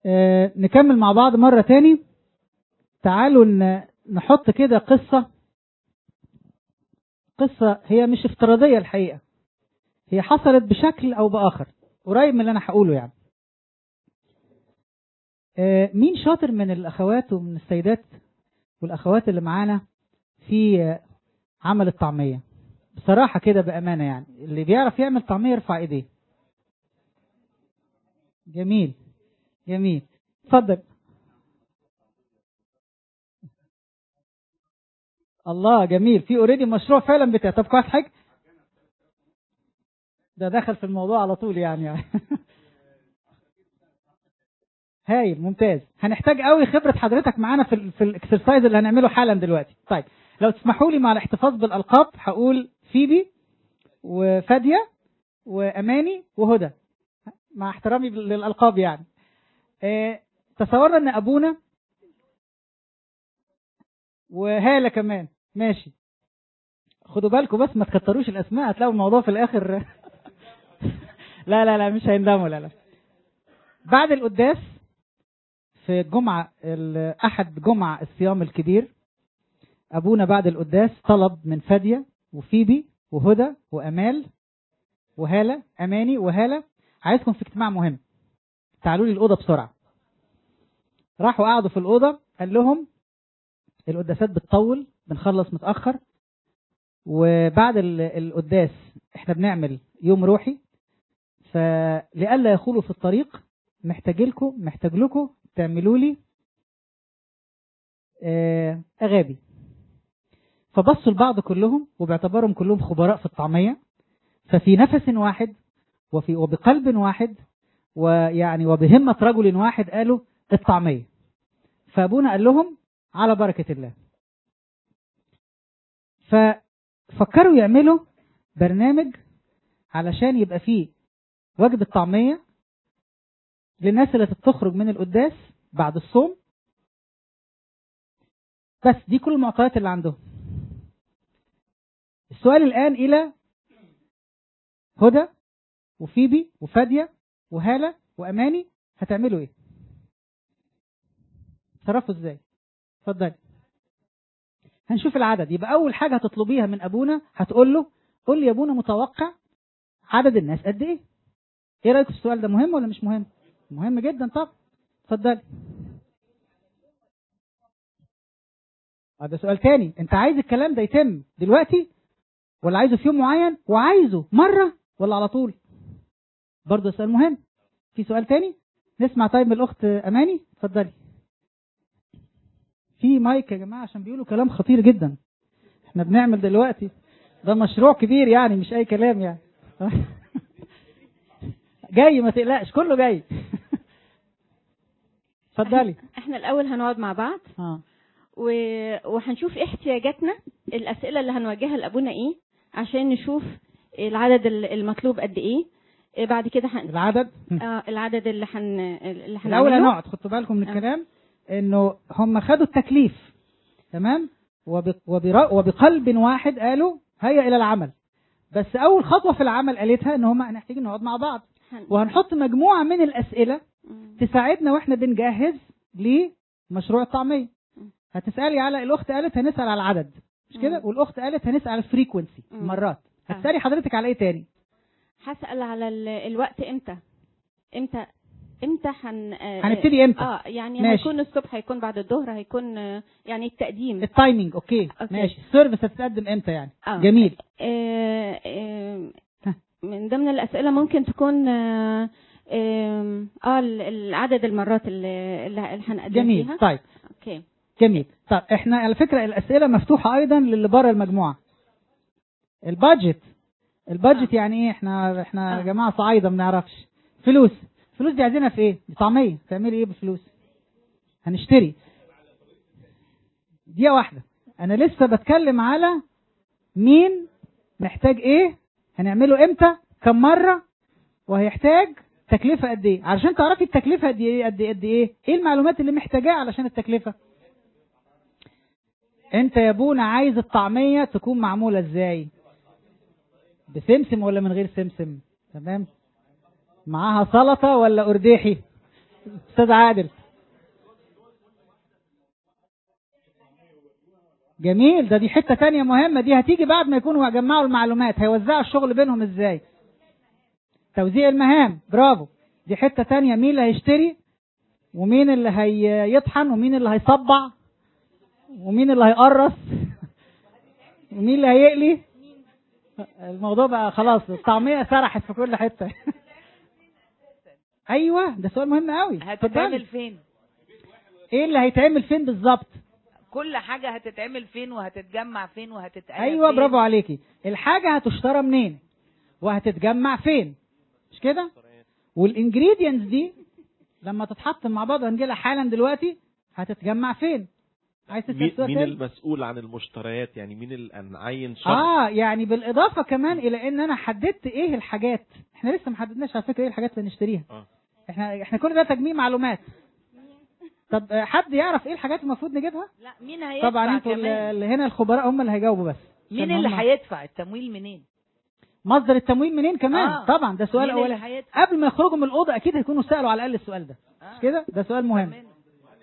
آه نكمل مع بعض مرة تاني تعالوا نحط كده قصة قصة هي مش افتراضية الحقيقة هي حصلت بشكل أو بآخر قريب من اللي أنا هقوله يعني آه مين شاطر من الأخوات ومن السيدات والأخوات اللي معانا في آه عمل الطعمية بصراحة كده بأمانة يعني اللي بيعرف يعمل طعمية يرفع ايديه جميل جميل اتفضل الله جميل في اوريدي مشروع فعلا بتاع طب كويس حاجة ده دخل في الموضوع على طول يعني, يعني. هايل ممتاز هنحتاج قوي خبرة حضرتك معانا في ال في الاكسرسايز اللي هنعمله حالا دلوقتي طيب لو تسمحوا لي مع الاحتفاظ بالالقاب هقول فيبي وفادية واماني وهدى مع احترامي للالقاب يعني اه تصورنا ان ابونا وهالة كمان ماشي خدوا بالكم بس ما تكتروش الاسماء هتلاقوا الموضوع في الاخر لا لا لا مش هيندموا لا لا بعد القداس في الجمعة أحد جمعة الصيام الكبير أبونا بعد القداس طلب من فادية وفيبي وهدى وأمال وهالة أماني وهالة عايزكم في اجتماع مهم تعالوا لي الأوضة بسرعة راحوا قعدوا في الأوضة قال لهم القداسات بتطول بنخلص متأخر وبعد القداس احنا بنعمل يوم روحي فلئلا يخولوا في الطريق محتاج لكم محتاج لكم تعملوا لي اغابي فبصوا لبعض كلهم وباعتبارهم كلهم خبراء في الطعمية ففي نفس واحد وفي وبقلب واحد ويعني وبهمة رجل واحد قالوا الطعمية فأبونا قال لهم على بركة الله ففكروا يعملوا برنامج علشان يبقى فيه وجبة طعمية للناس اللي تخرج من القداس بعد الصوم بس دي كل المعطيات اللي عندهم السؤال الآن إلى هدى وفيبي وفادية وهالة وأماني هتعملوا إيه تصرفوا إزاي اتفضلي هنشوف العدد يبقى أول حاجة هتطلبيها من أبونا هتقول له قول لي يا أبونا متوقع عدد الناس قد إيه إيه رأيك في السؤال ده مهم ولا مش مهم مهم جدا طب اتفضلي ده سؤال تاني انت عايز الكلام ده يتم دلوقتي ولا عايزه في يوم معين وعايزه مرة ولا على طول برضه سؤال مهم في سؤال تاني نسمع طيب من الاخت اماني اتفضلي في مايك يا جماعة عشان بيقولوا كلام خطير جدا احنا بنعمل دلوقتي ده مشروع كبير يعني مش اي كلام يعني جاي ما تقلقش كله جاي اتفضلي احنا الاول هنقعد مع بعض اه و... وهنشوف ايه احتياجاتنا الاسئله اللي هنواجهها لابونا ايه عشان نشوف العدد المطلوب قد ايه إيه بعد كده هن... العدد اه العدد اللي هن اللي الاول هنعمله هنقعد خدوا بالكم من آه. الكلام انه هم خدوا التكليف تمام وب... وبر... وبقلب واحد قالوا هيا الى العمل بس اول خطوه في العمل قالتها ان هم محتاجين نقعد مع بعض هن... وهنحط مجموعه من الاسئله مم. تساعدنا واحنا بنجهز لمشروع الطعميه هتسالي على الاخت قالت هنسال على العدد مش كده مم. والاخت قالت هنسال على الفريكونسي مم. مرات آه. هتسالي حضرتك على ايه تاني هسأل على ال... الوقت امتى امتى امتى هن... آه، هنبتدي امتى اه يعني ماشي. هيكون الصبح هيكون بعد الظهر هيكون آه، يعني التقديم التايمينج اوكي أوكي. ماشي السيرفيس هتتقدم امتى يعني آه. جميل آه، آه، ها. من ضمن الأسئلة ممكن تكون آه آم، اه ال- العدد المرات اللي اللي اللي هنقدم جميل فيها طيب اوكي جميل طب احنا على فكره الاسئله مفتوحه ايضا للي بره المجموعه البادجت البادجت آه. يعني ايه احنا احنا يا آه. جماعه صعايده ما بنعرفش فلوس فلوس دي عايزينها في ايه دي طعميه تعملي ايه بالفلوس هنشتري دقيقه واحده انا لسه بتكلم على مين محتاج ايه هنعمله امتى كم مره وهيحتاج تكلفه قد ايه علشان تعرفي التكلفه قد ايه قد ايه قد ايه ايه المعلومات اللي محتاجاها علشان التكلفه انت يا ابونا عايز الطعميه تكون معموله ازاي بسمسم ولا من غير سمسم تمام معاها سلطه ولا ارداحي استاذ عادل جميل ده دي حتة تانية مهمة دي هتيجي بعد ما يكونوا جمعوا المعلومات هيوزعوا الشغل بينهم ازاي توزيع المهام برافو دي حتة تانية مين اللي هيشتري ومين اللي هيطحن ومين اللي هيصبع ومين اللي هيقرص ومين اللي هيقلي الموضوع بقى خلاص الطعمية سرحت في كل حتة ايوه ده سؤال مهم قوي هتتعمل فين ايه اللي هيتعمل فين بالظبط كل حاجة هتتعمل فين وهتتجمع فين وهتتقال ايوه فين. برافو عليكي الحاجة هتشترى منين وهتتجمع فين مش كده والانجريدينتس دي لما تتحط مع بعض هنجيلها حالا دلوقتي هتتجمع فين عايز تسال مين سؤال مين تاني؟ المسؤول عن المشتريات يعني مين اللي نعين شخص اه يعني بالاضافه كمان الى ان انا حددت ايه الحاجات احنا لسه ما حددناش على فكره ايه الحاجات اللي نشتريها آه. احنا احنا كل ده تجميع معلومات طب آه، حد يعرف ايه الحاجات المفروض نجيبها لا مين هيدفع طبعا انتوا كمان اللي هنا الخبراء هم اللي هيجاوبوا بس مين عشان اللي هم- هيدفع التمويل منين مصدر التمويل منين كمان آه. طبعا ده سؤال مين اللي اولاني هيدفع قبل ما يخرجوا من الاوضه اكيد هيكونوا سالوا على الاقل السؤال ده آه. مش كده ده سؤال مهم تمام.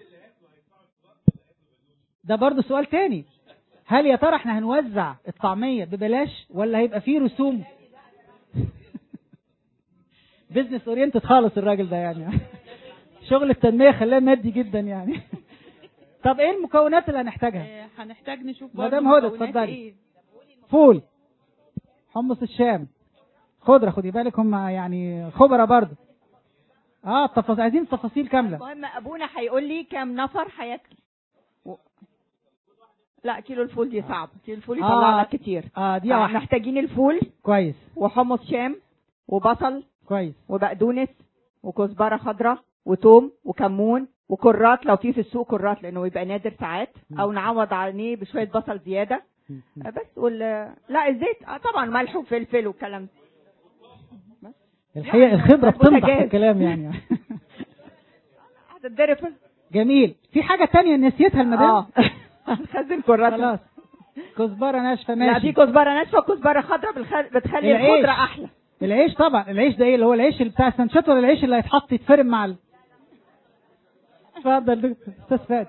ده برضو سؤال تاني هل يا ترى احنا هنوزع الطعمية ببلاش ولا هيبقى فيه رسوم بزنس اورينتد خالص الراجل ده يعني شغل التنمية خلاه مادي جدا يعني طب ايه المكونات اللي هنحتاجها آه، هنحتاج نشوف مدام برضه هدى، مكونات اتفضلي. ايه فول حمص الشام خضرة خدي بالك هم يعني خبرة برضو اه التفاصيل عايزين تفاصيل كاملة المهم ابونا هيقول لي كام نفر هياكل و... لا كيلو الفول دي صعب كيلو الفول آه. يطلع لك كتير اه دي آه، واحدة محتاجين الفول كويس وحمص شام وبصل كويس وبقدونس وكزبره خضراء وتوم وكمون وكرات لو في في السوق كرات لانه بيبقى نادر ساعات او نعوض عليه بشويه بصل زياده آه، بس وال لا الزيت آه طبعا ملح وفلفل والكلام ده الحقيقة يعني الخبرة بتنطح في بوتاجاز. الكلام يعني هتتضرب جميل في حاجة تانية نسيتها المدام اه هنخزن كرات خلاص كزبرة ناشفة لا ماشي دي كزبره ناشفه وكزبره خضراء بتخ- بتخلي العيش. الخضره احلى العيش طبعا العيش ده ايه اللي هو العيش اللي بتاع السانشات ولا العيش اللي هيتحط يتفرم مع ال... اتفضل دكتور استاذ فادي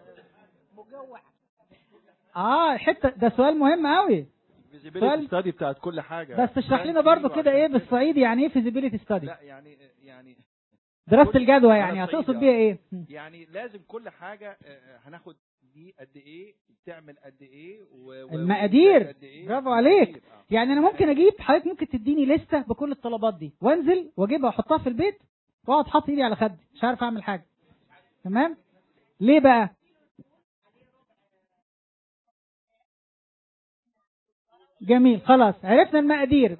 اه حته ده سؤال مهم قوي سؤال- ستادي بتاعت كل حاجه بس اشرح لنا برضو كده ايه بالصعيدي يعني ايه فيزيبيليتي ستادي لا يعني يعني دراسه كل- الجدوى يعني دراسة هتقصد الجدوى. بيها ايه يعني لازم كل حاجه آه، هناخد دي قد ايه بتعمل قد ايه و- و- المقادير. قد إيه. برافو عليك. المقادير، آه. يعني انا ممكن اجيب حضرتك ممكن تديني لستة بكل الطلبات دي وانزل واجيبها واحطها في البيت واقعد حاطط ايدي على خدي مش عارف اعمل حاجه تمام ليه بقى جميل خلاص عرفنا المقادير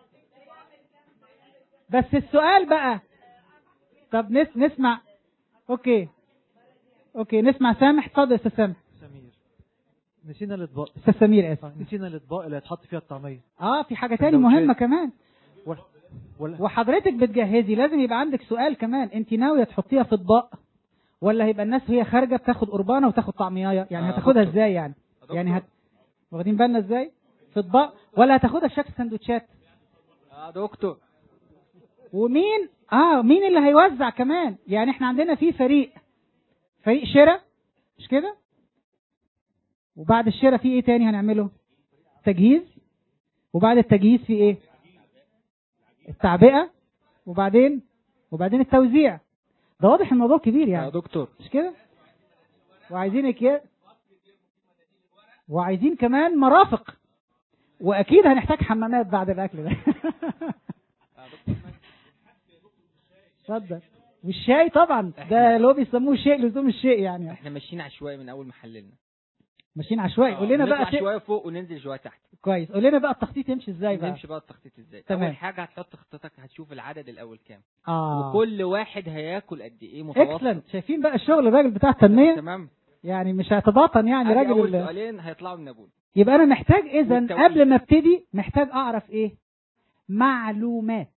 بس السؤال بقى طب نس نسمع اوكي اوكي نسمع سامح اتفضل يا استاذ سامح سمير نسينا الاطباق استاذ سمير اسف آه، نسينا الاطباق اللي هتحط فيها الطعميه اه في حاجه تاني سندوتشات. مهمه كمان ولا ولا وحضرتك بتجهزي لازم يبقى عندك سؤال كمان انت ناويه تحطيها في اطباق ولا هيبقى الناس وهي خارجه بتاخد قربانه وتاخد طعميايه يعني آه، هتاخدها دكتور. ازاي يعني دكتور. يعني هت... واخدين بالنا ازاي في اطباق ولا هتاخدها في شكل سندوتشات اه دكتور ومين اه مين اللي هيوزع كمان يعني احنا عندنا في فريق فريق شراء مش كده وبعد الشراء في ايه تاني هنعمله تجهيز وبعد التجهيز في ايه التعبئة وبعدين وبعدين التوزيع ده واضح الموضوع كبير يا يعني دكتور مش كده وعايزين اكياس وعايزين كمان مرافق واكيد هنحتاج حمامات بعد الاكل ده اتفضل والشاي طبعا ده اللي هو بيسموه شيء لزوم الشيء يعني احنا ماشيين عشوائي من اول ما حللنا ماشيين عشوائي قول لنا نطلع بقى شيء شويه فوق وننزل شويه تحت كويس قول لنا بقى التخطيط يمشي ازاي بقى نمشي بقى التخطيط ازاي تمام. اول حاجه هتحط خطتك هتشوف العدد الاول كام اه وكل واحد هياكل قد ايه متوسط اكسلنت شايفين بقى الشغل الراجل بتاع التنميه تمام يعني مش هيتباطن يعني ادي راجل اول ال- سؤالين هيطلعوا من ابونا يبقى انا محتاج اذا والتوقيت. قبل ما ابتدي محتاج اعرف ايه معلومات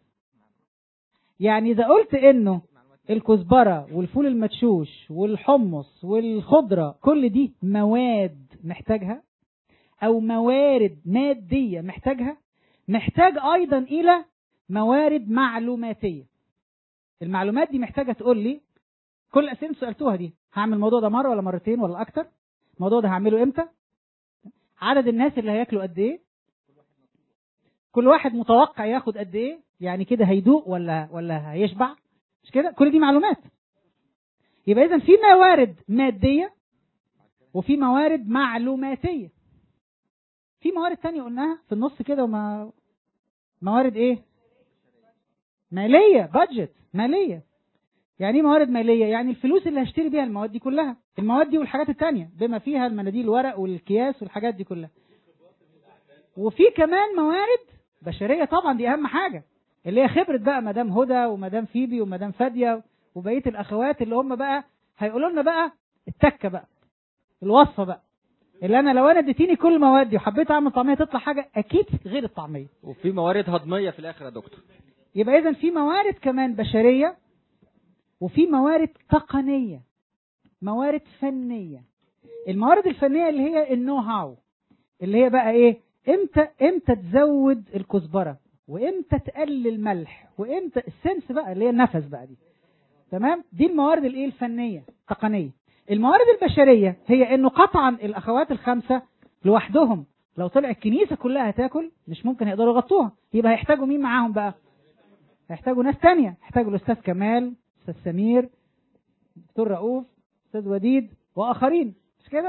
يعني اذا قلت انه الكزبره والفول المدشوش والحمص والخضره كل دي مواد محتاجها او موارد ماديه محتاجها محتاج ايضا الى موارد معلوماتيه المعلومات دي محتاجه تقول لي كل الاسئله اللي سالتوها دي هعمل الموضوع ده مره ولا مرتين ولا اكتر الموضوع ده هعمله امتى عدد الناس اللي هياكلوا قد ايه كل واحد متوقع ياخد قد ايه يعني كده هيدوق ولا ولا هيشبع مش كده كل دي معلومات يبقى اذا في موارد ماديه وفي موارد معلوماتيه في موارد تانية قلناها في النص كده وما موارد ايه ماليه بادجت ماليه يعني ايه موارد ماليه يعني الفلوس اللي هشتري بيها المواد دي كلها المواد دي والحاجات التانية بما فيها المناديل الورق والكياس والحاجات دي كلها وفي كمان موارد بشريه طبعا دي اهم حاجه اللي هي خبره بقى مدام هدى ومدام فيبي ومدام فاديه وبقيه الاخوات اللي هم بقى هيقولوا لنا بقى التكه بقى الوصفه بقى اللي انا لو انا اديتيني كل المواد دي وحبيت اعمل طعميه تطلع حاجه اكيد غير الطعميه وفي موارد هضميه في الاخر يا دكتور يبقى اذا في موارد كمان بشريه وفي موارد تقنيه موارد فنيه الموارد الفنيه اللي هي النو هاو اللي هي بقى ايه امتى امتى تزود الكزبره وامتى تقلل الملح وامتى السنس بقى اللي هي النفس بقى دي تمام دي الموارد الايه الفنيه التقنيه الموارد البشريه هي انه قطعا الاخوات الخمسه لوحدهم لو طلع الكنيسه كلها هتاكل مش ممكن يقدروا يغطوها يبقى هيحتاجوا مين معاهم بقى هيحتاجوا ناس تانية هيحتاجوا الاستاذ كمال استاذ سمير دكتور رؤوف استاذ وديد واخرين مش كده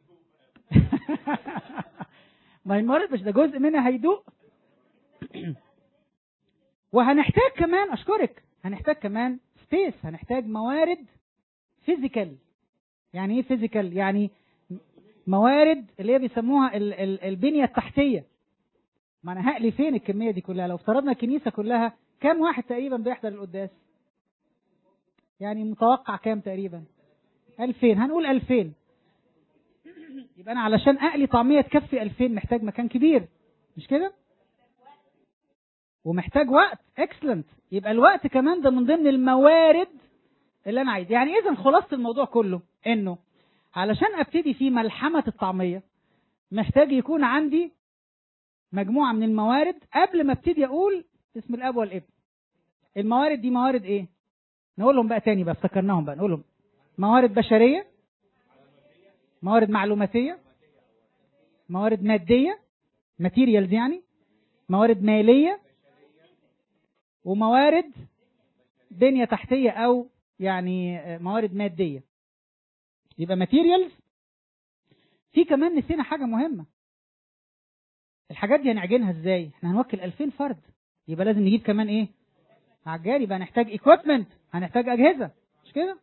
ما هي الموارد مش ده جزء منها هيدوق وهنحتاج كمان اشكرك هنحتاج كمان سبيس هنحتاج موارد فيزيكال يعني ايه فيزيكال يعني موارد اللي هي بيسموها ال ال البنيه التحتيه ما انا هقلي فين الكميه دي كلها لو افترضنا الكنيسه كلها كام واحد تقريبا بيحضر القداس يعني متوقع كام تقريبا 2000 هنقول 2000 يبقى انا علشان اقلي طعميه تكفي 2000 محتاج مكان كبير مش كده ومحتاج وقت اكسلنت يبقى الوقت كمان ده من ضمن الموارد اللي انا عايز يعني اذا خلاصه الموضوع كله انه علشان ابتدي في ملحمه الطعميه محتاج يكون عندي مجموعه من الموارد قبل ما ابتدي اقول اسم الاب والابن الموارد دي موارد ايه نقولهم بقى تاني بقى افتكرناهم بقى نقولهم موارد بشريه موارد معلوماتيه موارد ماديه ماتيريالز يعني موارد ماليه وموارد بنيه تحتيه او يعني موارد ماديه يبقى ماتيريالز في كمان نسينا حاجه مهمه الحاجات دي هنعجنها ازاي احنا هنوكل 2000 فرد يبقى لازم نجيب كمان ايه عجال يبقى هنحتاج ايكويبمنت هنحتاج اجهزه مش كده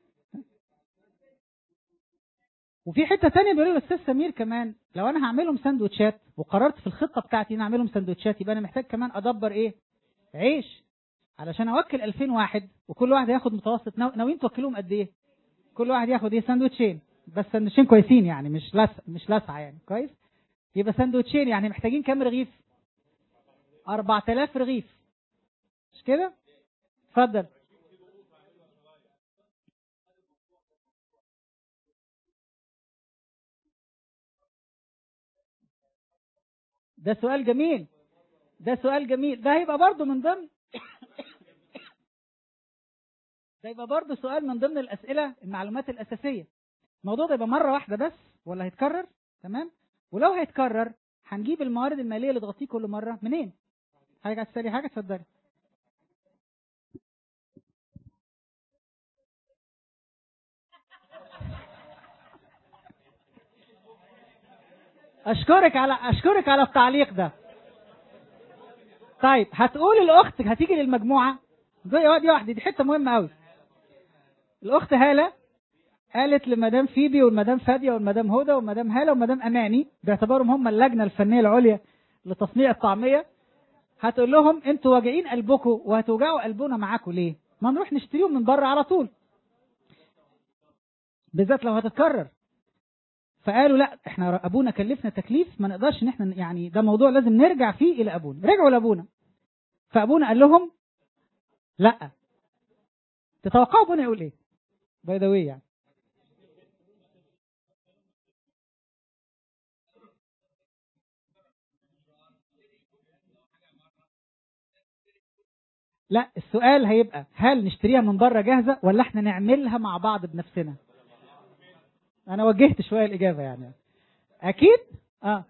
وفي حته تانية بيقول الاستاذ سمير كمان لو انا هعملهم سندوتشات وقررت في الخطه بتاعتي ان اعملهم سندوتشات يبقى انا محتاج كمان ادبر ايه عيش علشان اوكل 2000 واحد وكل واحد ياخد متوسط ناو- ناويين توكلوهم قد ايه كل واحد ياخد ايه سندوتشين بس سندوتشين كويسين يعني مش لس مش لسعه يعني كويس يبقى سندوتشين يعني محتاجين كام رغيف 4000 رغيف مش كده اتفضل ده سؤال جميل ده سؤال جميل ده هيبقى برضه من ضمن ده يبقى برضه سؤال من ضمن الأسئلة المعلومات الأساسية الموضوع ده يبقى مرة واحدة بس ولا هيتكرر تمام ولو هيتكرر هنجيب الموارد المالية اللي تغطيه كل مرة منين حاجة عايز تسألي حاجة اتفضلي اشكرك على اشكرك على التعليق ده طيب هتقول لاختك هتيجي للمجموعه دي دي واحده دي حته مهمه قوي الاخت هاله قالت لمدام فيبي والمدام فاديه والمدام هدى والمدام هاله والمدام اماني باعتبارهم هم اللجنه الفنيه العليا لتصنيع الطعميه هتقول لهم انتوا واجعين قلبكم وهتوجعوا قلبنا معاكم ليه؟ ما نروح نشتريهم من بره على طول بالذات لو هتتكرر فقالوا لا احنا ابونا كلفنا تكليف ما نقدرش ان احنا يعني ده موضوع لازم نرجع فيه الى ابونا رجعوا لابونا فابونا قال لهم لا تتوقعوا ابونا يقول ايه باي ذا واي يعني لا السؤال هيبقى هل نشتريها من بره جاهزه ولا احنا نعملها مع بعض بنفسنا انا وجهت شويه الاجابه يعني اكيد اه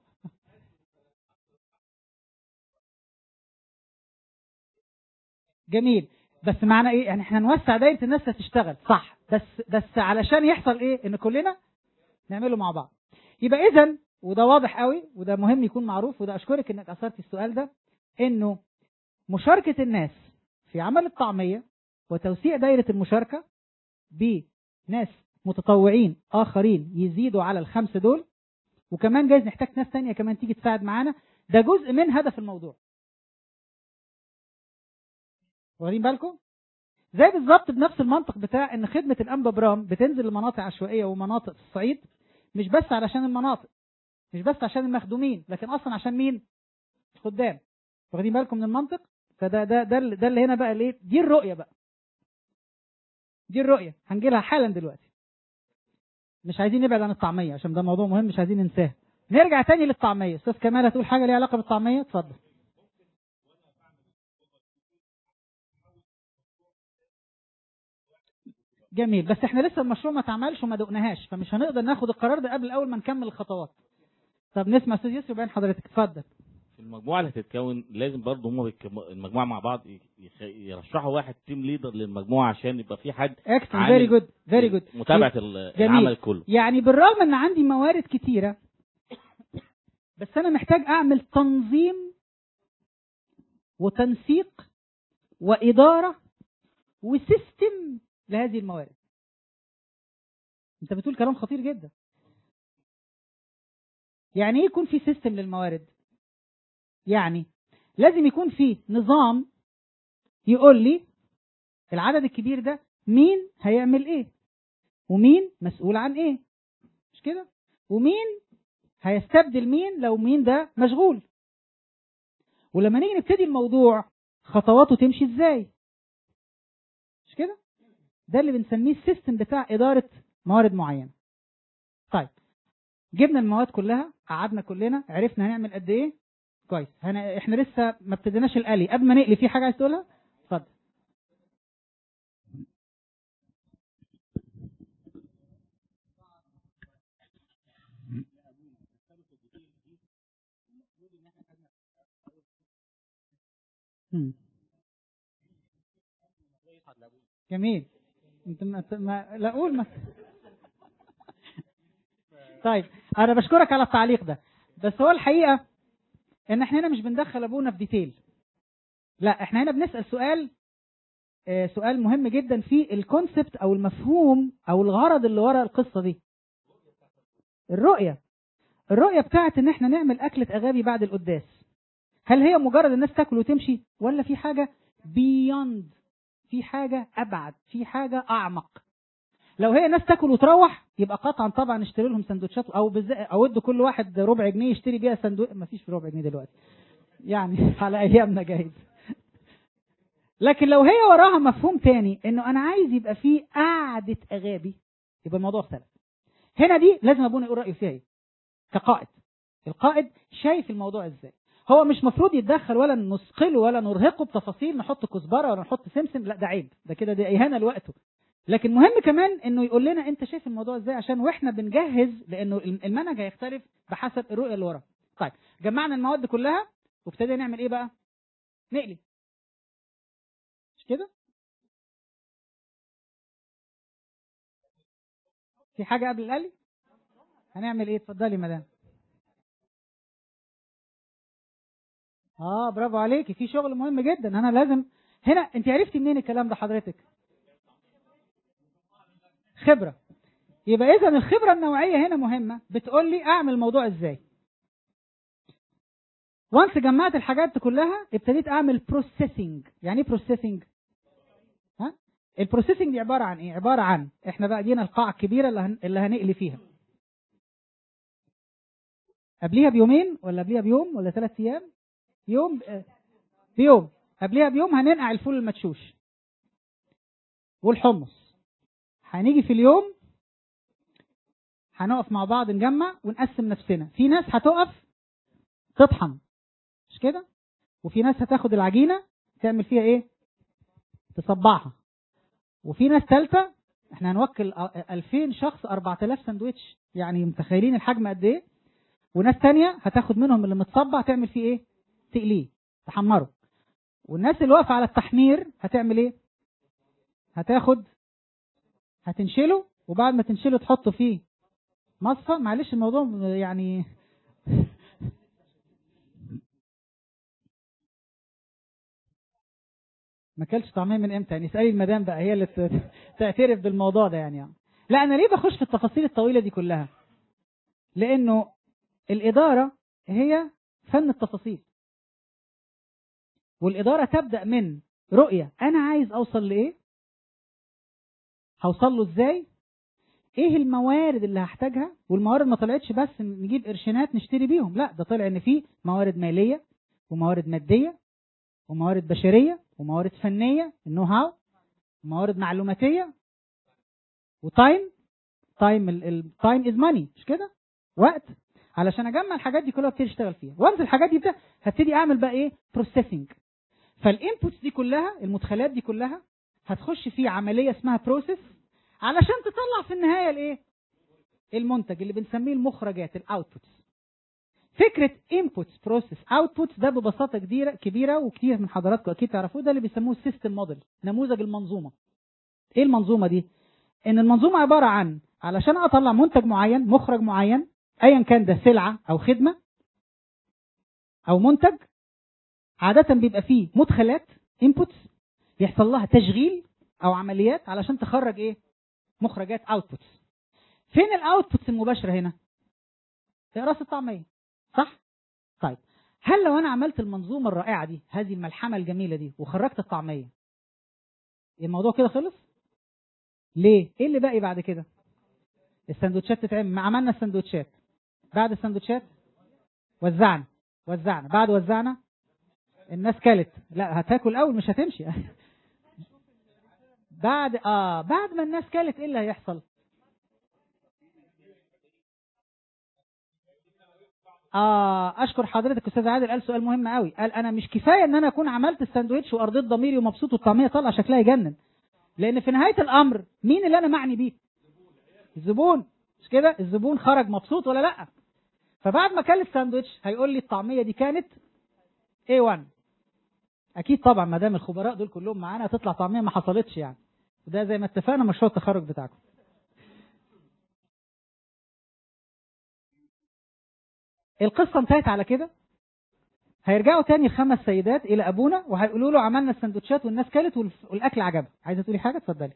جميل بس معنى ايه يعني احنا نوسع دايره الناس اللي تشتغل صح بس بس علشان يحصل ايه ان كلنا نعمله مع بعض يبقى اذا وده واضح قوي وده مهم يكون معروف وده اشكرك انك اثرت السؤال ده انه مشاركه الناس في عمل الطعميه وتوسيع دايره المشاركه بناس متطوعين اخرين يزيدوا على الخمسه دول وكمان جايز نحتاج ناس تانية كمان تيجي تساعد معانا ده جزء من هدف الموضوع واخدين بالكم زي بالظبط بنفس المنطق بتاع ان خدمه الانبا برام بتنزل لمناطق عشوائيه ومناطق في الصعيد مش بس علشان المناطق مش بس عشان المخدومين لكن اصلا عشان مين الخدام واخدين بالكم من المنطق فده ده ده ده اللي هنا بقى ليه دي الرؤيه بقى دي الرؤيه هنجي لها حالا دلوقتي مش عايزين نبعد عن الطعميه عشان ده موضوع مهم مش عايزين ننساه نرجع تاني للطعميه استاذ كمال هتقول حاجه ليها علاقه بالطعميه اتفضل جميل بس احنا لسه المشروع ما اتعملش وما دقناهاش فمش هنقدر ناخد القرار ده قبل اول ما نكمل الخطوات طب نسمع استاذ يوسف وبعدين حضرتك اتفضل في المجموعه اللي هتتكون لازم برضه هم بيتكم- المجموعه مع بعض يخ- يرشحوا واحد تيم ليدر للمجموعه عشان يبقى في حد اكسل عامل فيري جود فيري جود متابعه ال- جميل. العمل كله يعني بالرغم ان عندي موارد كتيره بس انا محتاج اعمل تنظيم وتنسيق واداره وسيستم لهذه الموارد انت بتقول كلام خطير جدا يعني ايه يكون في سيستم للموارد يعني لازم يكون في نظام يقول لي العدد الكبير ده مين هيعمل ايه ومين مسؤول عن ايه مش كده ومين هيستبدل مين لو مين ده مشغول ولما نيجي نبتدي الموضوع خطواته تمشي ازاي مش كده ده اللي بنسميه السيستم بتاع اداره موارد معينه طيب جبنا المواد كلها قعدنا كلنا عرفنا هنعمل قد ايه كويس هن... احنا لسه ما ابتديناش القلي قبل ما نقلي في حاجه عايز تقولها اتفضل مم. جميل انت ما, ما... لا قول ما طيب انا بشكرك على التعليق ده بس هو الحقيقه ان احنا هنا مش بندخل ابونا في ديتيل لا احنا هنا بنسال سؤال آه، سؤال مهم جدا في الكونسبت او المفهوم او الغرض اللي ورا القصه دي الرؤيه الرؤيه بتاعت ان احنا نعمل اكله اغابي بعد القداس هل هي مجرد الناس تاكل وتمشي ولا في حاجه بيوند في حاجه ابعد في حاجه اعمق لو هي ناس تاكل وتروح يبقى قطعا طبعا نشتري لهم سندوتشات او بز... او ادوا كل واحد ربع جنيه يشتري بيها سندوتش ما فيش ربع جنيه دلوقتي يعني على ايامنا جايز لكن لو هي وراها مفهوم تاني انه انا عايز يبقى في قعده اغابي يبقى الموضوع اختلف هنا دي لازم ابونا يقول رايه فيها ايه كقائد القائد شايف الموضوع ازاي هو مش مفروض يتدخل ولا نثقله ولا نرهقه بتفاصيل نحط كزبره ولا نحط سمسم لا ده عيب ده كده دي اهانه لوقته لكن مهم كمان انه يقول لنا انت شايف الموضوع ازاي عشان واحنا بنجهز لانه المنهج هيختلف بحسب الرؤيه اللي ورا طيب جمعنا المواد كلها وابتدينا نعمل ايه بقى نقلي مش كده في حاجه قبل القلي هنعمل ايه اتفضلي مدام اه برافو عليكي في شغل مهم جدا انا لازم هنا انت عرفتي منين الكلام ده حضرتك خبره يبقى اذا الخبره النوعيه هنا مهمه بتقول لي اعمل الموضوع ازاي وانس جمعت الحاجات دي كلها ابتديت اعمل بروسيسنج يعني ايه بروسيسنج ها البروسيسنج دي عباره عن ايه عباره عن احنا بقى دينا القاعه الكبيره اللي, هن... اللي هنقلي فيها قبليها بيومين ولا قبليها بيوم ولا ثلاث ايام يوم بيوم قبليها بيوم هننقع الفول المدشوش والحمص هنيجي في اليوم هنقف مع بعض نجمع ونقسم نفسنا في ناس هتقف تطحن مش كده وفي ناس هتاخد العجينه تعمل فيها ايه تصبعها وفي ناس ثالثه احنا هنوكل أ- 2000 شخص 4000 ساندوتش يعني متخيلين الحجم قد ايه وناس تانية هتاخد منهم اللي متصبع تعمل فيه ايه تقليه تحمره والناس اللي واقفه على التحمير هتعمل ايه هتاخد هتنشله وبعد ما تنشله تحطه فيه مصفى معلش الموضوع يعني ما كلش طعميه من امتى يعني اسالي المدام بقى هي اللي ت- تعترف بالموضوع ده يعني لا انا ليه بخش في التفاصيل الطويله دي كلها لانه الاداره هي فن التفاصيل والاداره تبدا من رؤيه انا عايز اوصل لايه هوصل له ازاي ايه الموارد اللي هحتاجها والموارد ما طلعتش بس نجيب قرشينات نشتري بيهم لا ده طلع ان في موارد ماليه وموارد ماديه وموارد بشريه وموارد فنيه النو هاو وموارد معلوماتيه وتايم تايم التايم از ماني مش كده وقت علشان اجمع الحاجات دي كلها ابتدي اشتغل فيها وانس الحاجات دي بتاع هبتدي اعمل بقى ايه بروسيسنج فالانبوتس دي كلها المدخلات دي كلها هتخش في عمليه اسمها بروسيس علشان تطلع في النهايه الايه المنتج اللي بنسميه المخرجات الاوتبوتس فكره انبوتس بروسيس اوتبوتس ده ببساطه كبيره كبيره وكتير من حضراتكم اكيد تعرفوه ده اللي بيسموه السيستم موديل نموذج المنظومه ايه المنظومه دي ان المنظومه عباره عن علشان اطلع منتج معين مخرج معين ايا كان ده سلعه او خدمه او منتج عاده بيبقى فيه مدخلات انبوتس بيحصل لها تشغيل او عمليات علشان تخرج ايه مخرجات اوتبوتس فين الاوتبوتس المباشره هنا راس الطعميه صح طيب هل لو انا عملت المنظومه الرائعه دي هذه الملحمه الجميله دي وخرجت الطعميه الموضوع كده خلص ليه ايه اللي باقي بعد كده السندوتشات تتعمل ما عملنا السندوتشات بعد السندوتشات وزعنا وزعنا بعد وزعنا الناس كلت لا هتاكل اول مش هتمشي بعد اه بعد ما الناس كلت ايه اللي هيحصل اه اشكر حضرتك استاذ عادل قال سؤال مهم قوي قال انا مش كفايه ان انا اكون عملت الساندوتش وارضيت ضميري ومبسوط والطعميه طالعه شكلها يجنن لان في نهايه الامر مين اللي انا معني بيه الزبون مش كده الزبون خرج مبسوط ولا لا فبعد ما كل الساندوتش هيقول لي الطعميه دي كانت A1 اكيد طبعا ما دام الخبراء دول كلهم معانا هتطلع طعميه ما حصلتش يعني وده زي ما اتفقنا مشروع التخرج بتاعكم القصه انتهت على كده هيرجعوا تاني الخمس سيدات الى ابونا وهيقولوا له عملنا السندوتشات والناس كلت والف- والاكل عجبها عايزه تقولي حاجه اتفضلي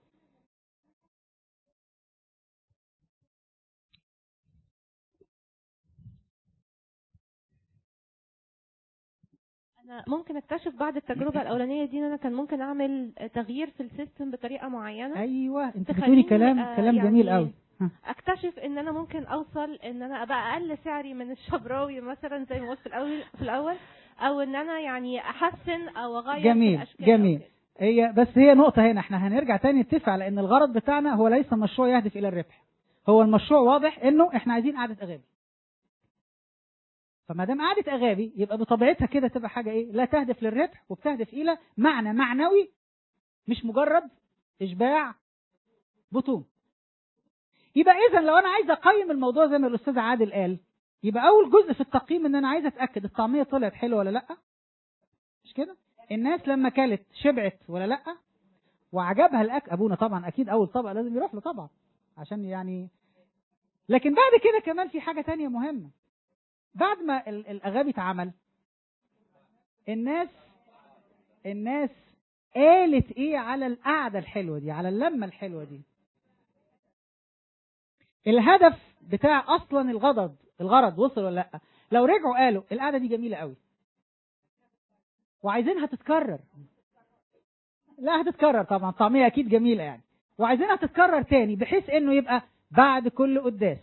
انا ممكن اكتشف بعد التجربه الاولانيه دي ان انا كان ممكن اعمل تغيير في السيستم بطريقه معينه ايوه انت بتقولي تخليني، كلام آه، كلام يعني جميل قوي اكتشف ان انا ممكن اوصل ان انا ابقى اقل سعري من الشبراوي مثلا زي ما قلت في الاول في الاول او ان انا يعني احسن او اغير في جميل الاشكال جميل هي بس هي نقطة هنا احنا هنرجع تاني نتفق على ان الغرض بتاعنا هو ليس مشروع يهدف الى الربح هو المشروع واضح انه احنا عايزين قعدة اغابي فما دام قعدة اغابي يبقى بطبيعتها كده تبقى حاجة ايه لا تهدف للربح وبتهدف الى معنى معنوي مش مجرد اشباع بطون يبقى اذا لو انا عايز اقيم الموضوع زي ما الاستاذ عادل قال يبقى اول جزء في التقييم ان انا عايز اتاكد الطعميه طلعت حلوه ولا لا مش كده الناس لما كلت شبعت ولا لا وعجبها الاكل ابونا طبعا اكيد اول طبق لازم يروح له طبعا عشان يعني لكن بعد كده كمان في حاجه تانية مهمه بعد ما ال- الاغابي اتعمل الناس الناس قالت ايه على القعده الحلوه دي على اللمه الحلوه دي الهدف بتاع اصلا الغضب الغرض وصل ولا لا لو رجعوا قالوا القعده دي جميله قوي وعايزينها تتكرر لا هتتكرر طبعا طعميه اكيد جميله يعني وعايزينها تتكرر تاني بحيث انه يبقى بعد كل قداس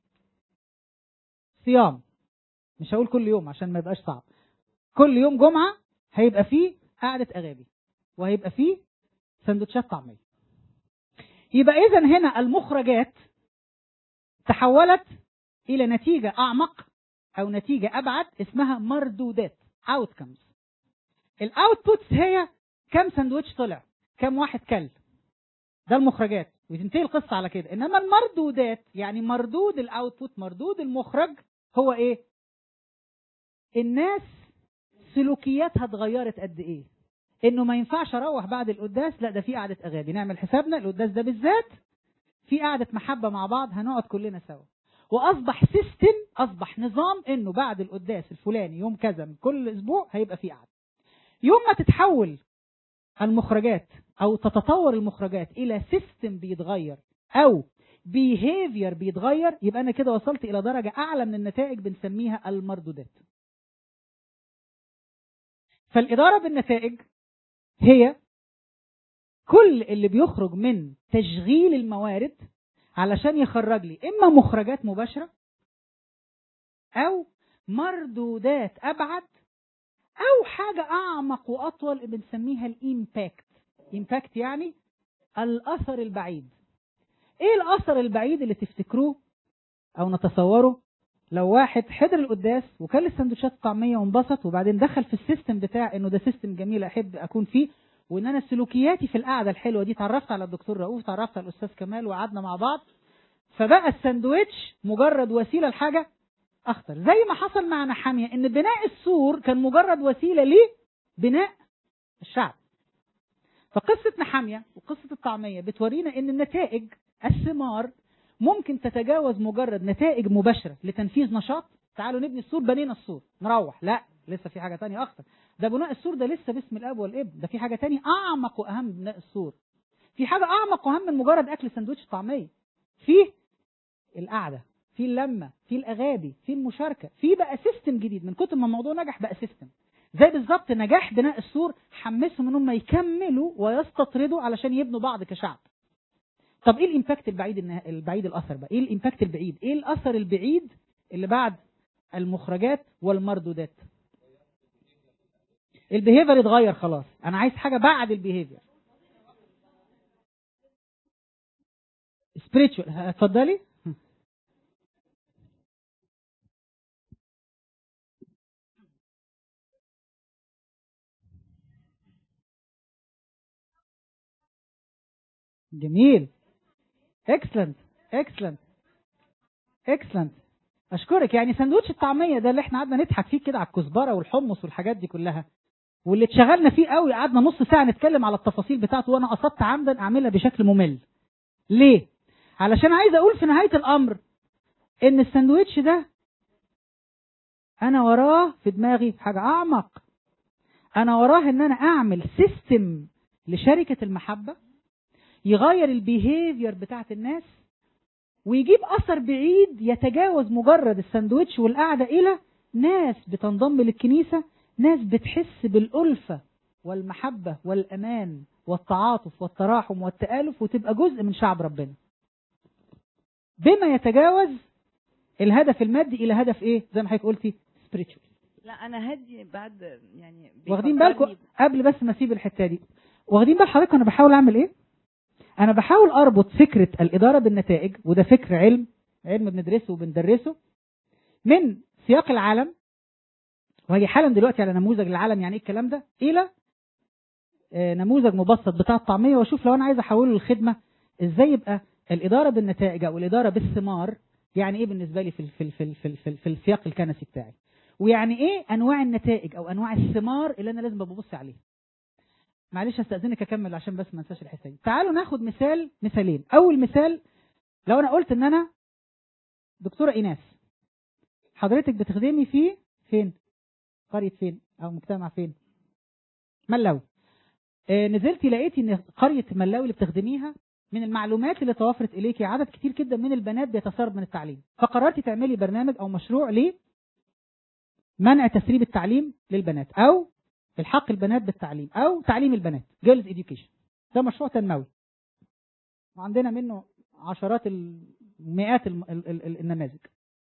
صيام مش هقول كل يوم عشان ما يبقاش صعب كل يوم جمعه هيبقى فيه قعده اغابي وهيبقى فيه سندوتشات طعميه يبقى اذا هنا المخرجات تحولت الى نتيجه اعمق او نتيجه ابعد اسمها مردودات outcomes الاوتبوتس هي كم ساندوتش طلع كم واحد كل ده المخرجات وتنتهي القصه على كده انما المردودات يعني مردود الاوتبوت مردود المخرج هو ايه الناس سلوكياتها اتغيرت قد ايه انه ما ينفعش اروح بعد القداس لا ده في قعده اغاني نعمل حسابنا القداس ده بالذات في قعده محبه مع بعض هنقعد كلنا سوا واصبح سيستم اصبح نظام انه بعد القداس الفلاني يوم كذا من كل اسبوع هيبقى في قعده يوم ما تتحول المخرجات او تتطور المخرجات الى سيستم بيتغير او بيهيفير بيتغير يبقى انا كده وصلت الى درجه اعلى من النتائج بنسميها المردودات فالاداره بالنتائج هي كل اللي بيخرج من تشغيل الموارد علشان يخرج لي اما مخرجات مباشره او مردودات ابعد او حاجه اعمق واطول بنسميها الامباكت امباكت يعني الاثر البعيد ايه الاثر البعيد اللي تفتكروه او نتصوره لو واحد حضر القداس وكل السندوتشات الطعميه وانبسط وبعدين دخل في السيستم بتاع انه ده سيستم جميل احب اكون فيه وان انا سلوكياتي في القعده الحلوه دي اتعرفت على الدكتور رؤوف اتعرفت على الاستاذ كمال وقعدنا مع بعض فبقى الساندوتش مجرد وسيله لحاجه اخطر زي ما حصل مع نحاميه ان بناء السور كان مجرد وسيله لبناء الشعب فقصه نحاميه وقصه الطعميه بتورينا ان النتائج الثمار ممكن تتجاوز مجرد نتائج مباشره لتنفيذ نشاط تعالوا نبني السور بنينا السور نروح لا لسه في حاجه تانية اخطر ده بناء السور ده لسه باسم الاب والابن ده في حاجه تانية اعمق واهم من بناء السور في حاجه اعمق واهم من مجرد اكل سندوتش طعميه في القعده في اللمه في الاغابي في المشاركه في بقى سيستم جديد من كتر ما الموضوع نجح بقى سيستم زي بالظبط نجاح بناء السور حمسهم ان هم يكملوا ويستطردوا علشان يبنوا بعض كشعب طب ايه الامباكت البعيد النها... البعيد الاثر بقى ايه الامباكت البعيد ايه الاثر البعيد اللي بعد المخرجات والمردودات البيهيفير اتغير خلاص انا عايز حاجه بعد البيهيفير spiritual اتفضلي جميل اكسلنت اكسلنت اكسلنت اشكرك يعني سندوتش الطعميه ده اللي احنا قعدنا نضحك فيه كده على الكزبره والحمص والحاجات دي كلها واللي اتشغلنا فيه قوي قعدنا نص ساعه نتكلم على التفاصيل بتاعته وانا قصدت عمدا اعملها بشكل ممل ليه علشان عايز اقول في نهايه الامر ان الساندوتش ده انا وراه في دماغي حاجه اعمق انا وراه ان انا اعمل سيستم لشركه المحبه يغير البيهيفير بتاعت الناس ويجيب اثر بعيد يتجاوز مجرد الساندوتش والقعده الى ناس بتنضم للكنيسه ناس بتحس بالالفه والمحبه والامان والتعاطف والتراحم والتالف وتبقى جزء من شعب ربنا بما يتجاوز الهدف المادي الى هدف ايه زي ما حضرتك قلتي spiritual لا انا هدي بعد يعني واخدين بيفكرني بالكم قبل بس ما اسيب الحته دي واخدين بال حضرتك انا بحاول اعمل ايه انا بحاول اربط فكره الاداره بالنتائج وده فكر علم علم بندرسه وبندرسه من سياق العالم وهي حالا دلوقتي على نموذج العالم يعني ايه الكلام ده الى آه، نموذج مبسط بتاع الطعميه واشوف لو انا عايز احوله للخدمه ازاي يبقى الاداره بالنتائج او الاداره بالثمار يعني ايه بالنسبه لي في ال- في ال- في ال- في, ال- في, ال- في السياق الكنسي بتاعي ويعني ايه انواع النتائج او انواع الثمار اللي انا لازم ببص عليها معلش استاذنك اكمل عشان بس ما انساش الحته دي تعالوا ناخد مثال مثالين اول مثال لو انا قلت ان انا دكتوره ايناس حضرتك بتخدمي في فين قريه فين او مجتمع فين ملاوي آه نزلتي لقيتي ان قريه ملاوي اللي بتخدميها من المعلومات اللي توفرت اليكي عدد كتير جدا من البنات بيتسرب من التعليم فقررتي تعملي برنامج او مشروع لمنع تسريب التعليم للبنات او الحق البنات بالتعليم او تعليم البنات جيرلز education ده مشروع تنموي وعندنا منه عشرات المئات الم- ال- ال- ال- النماذج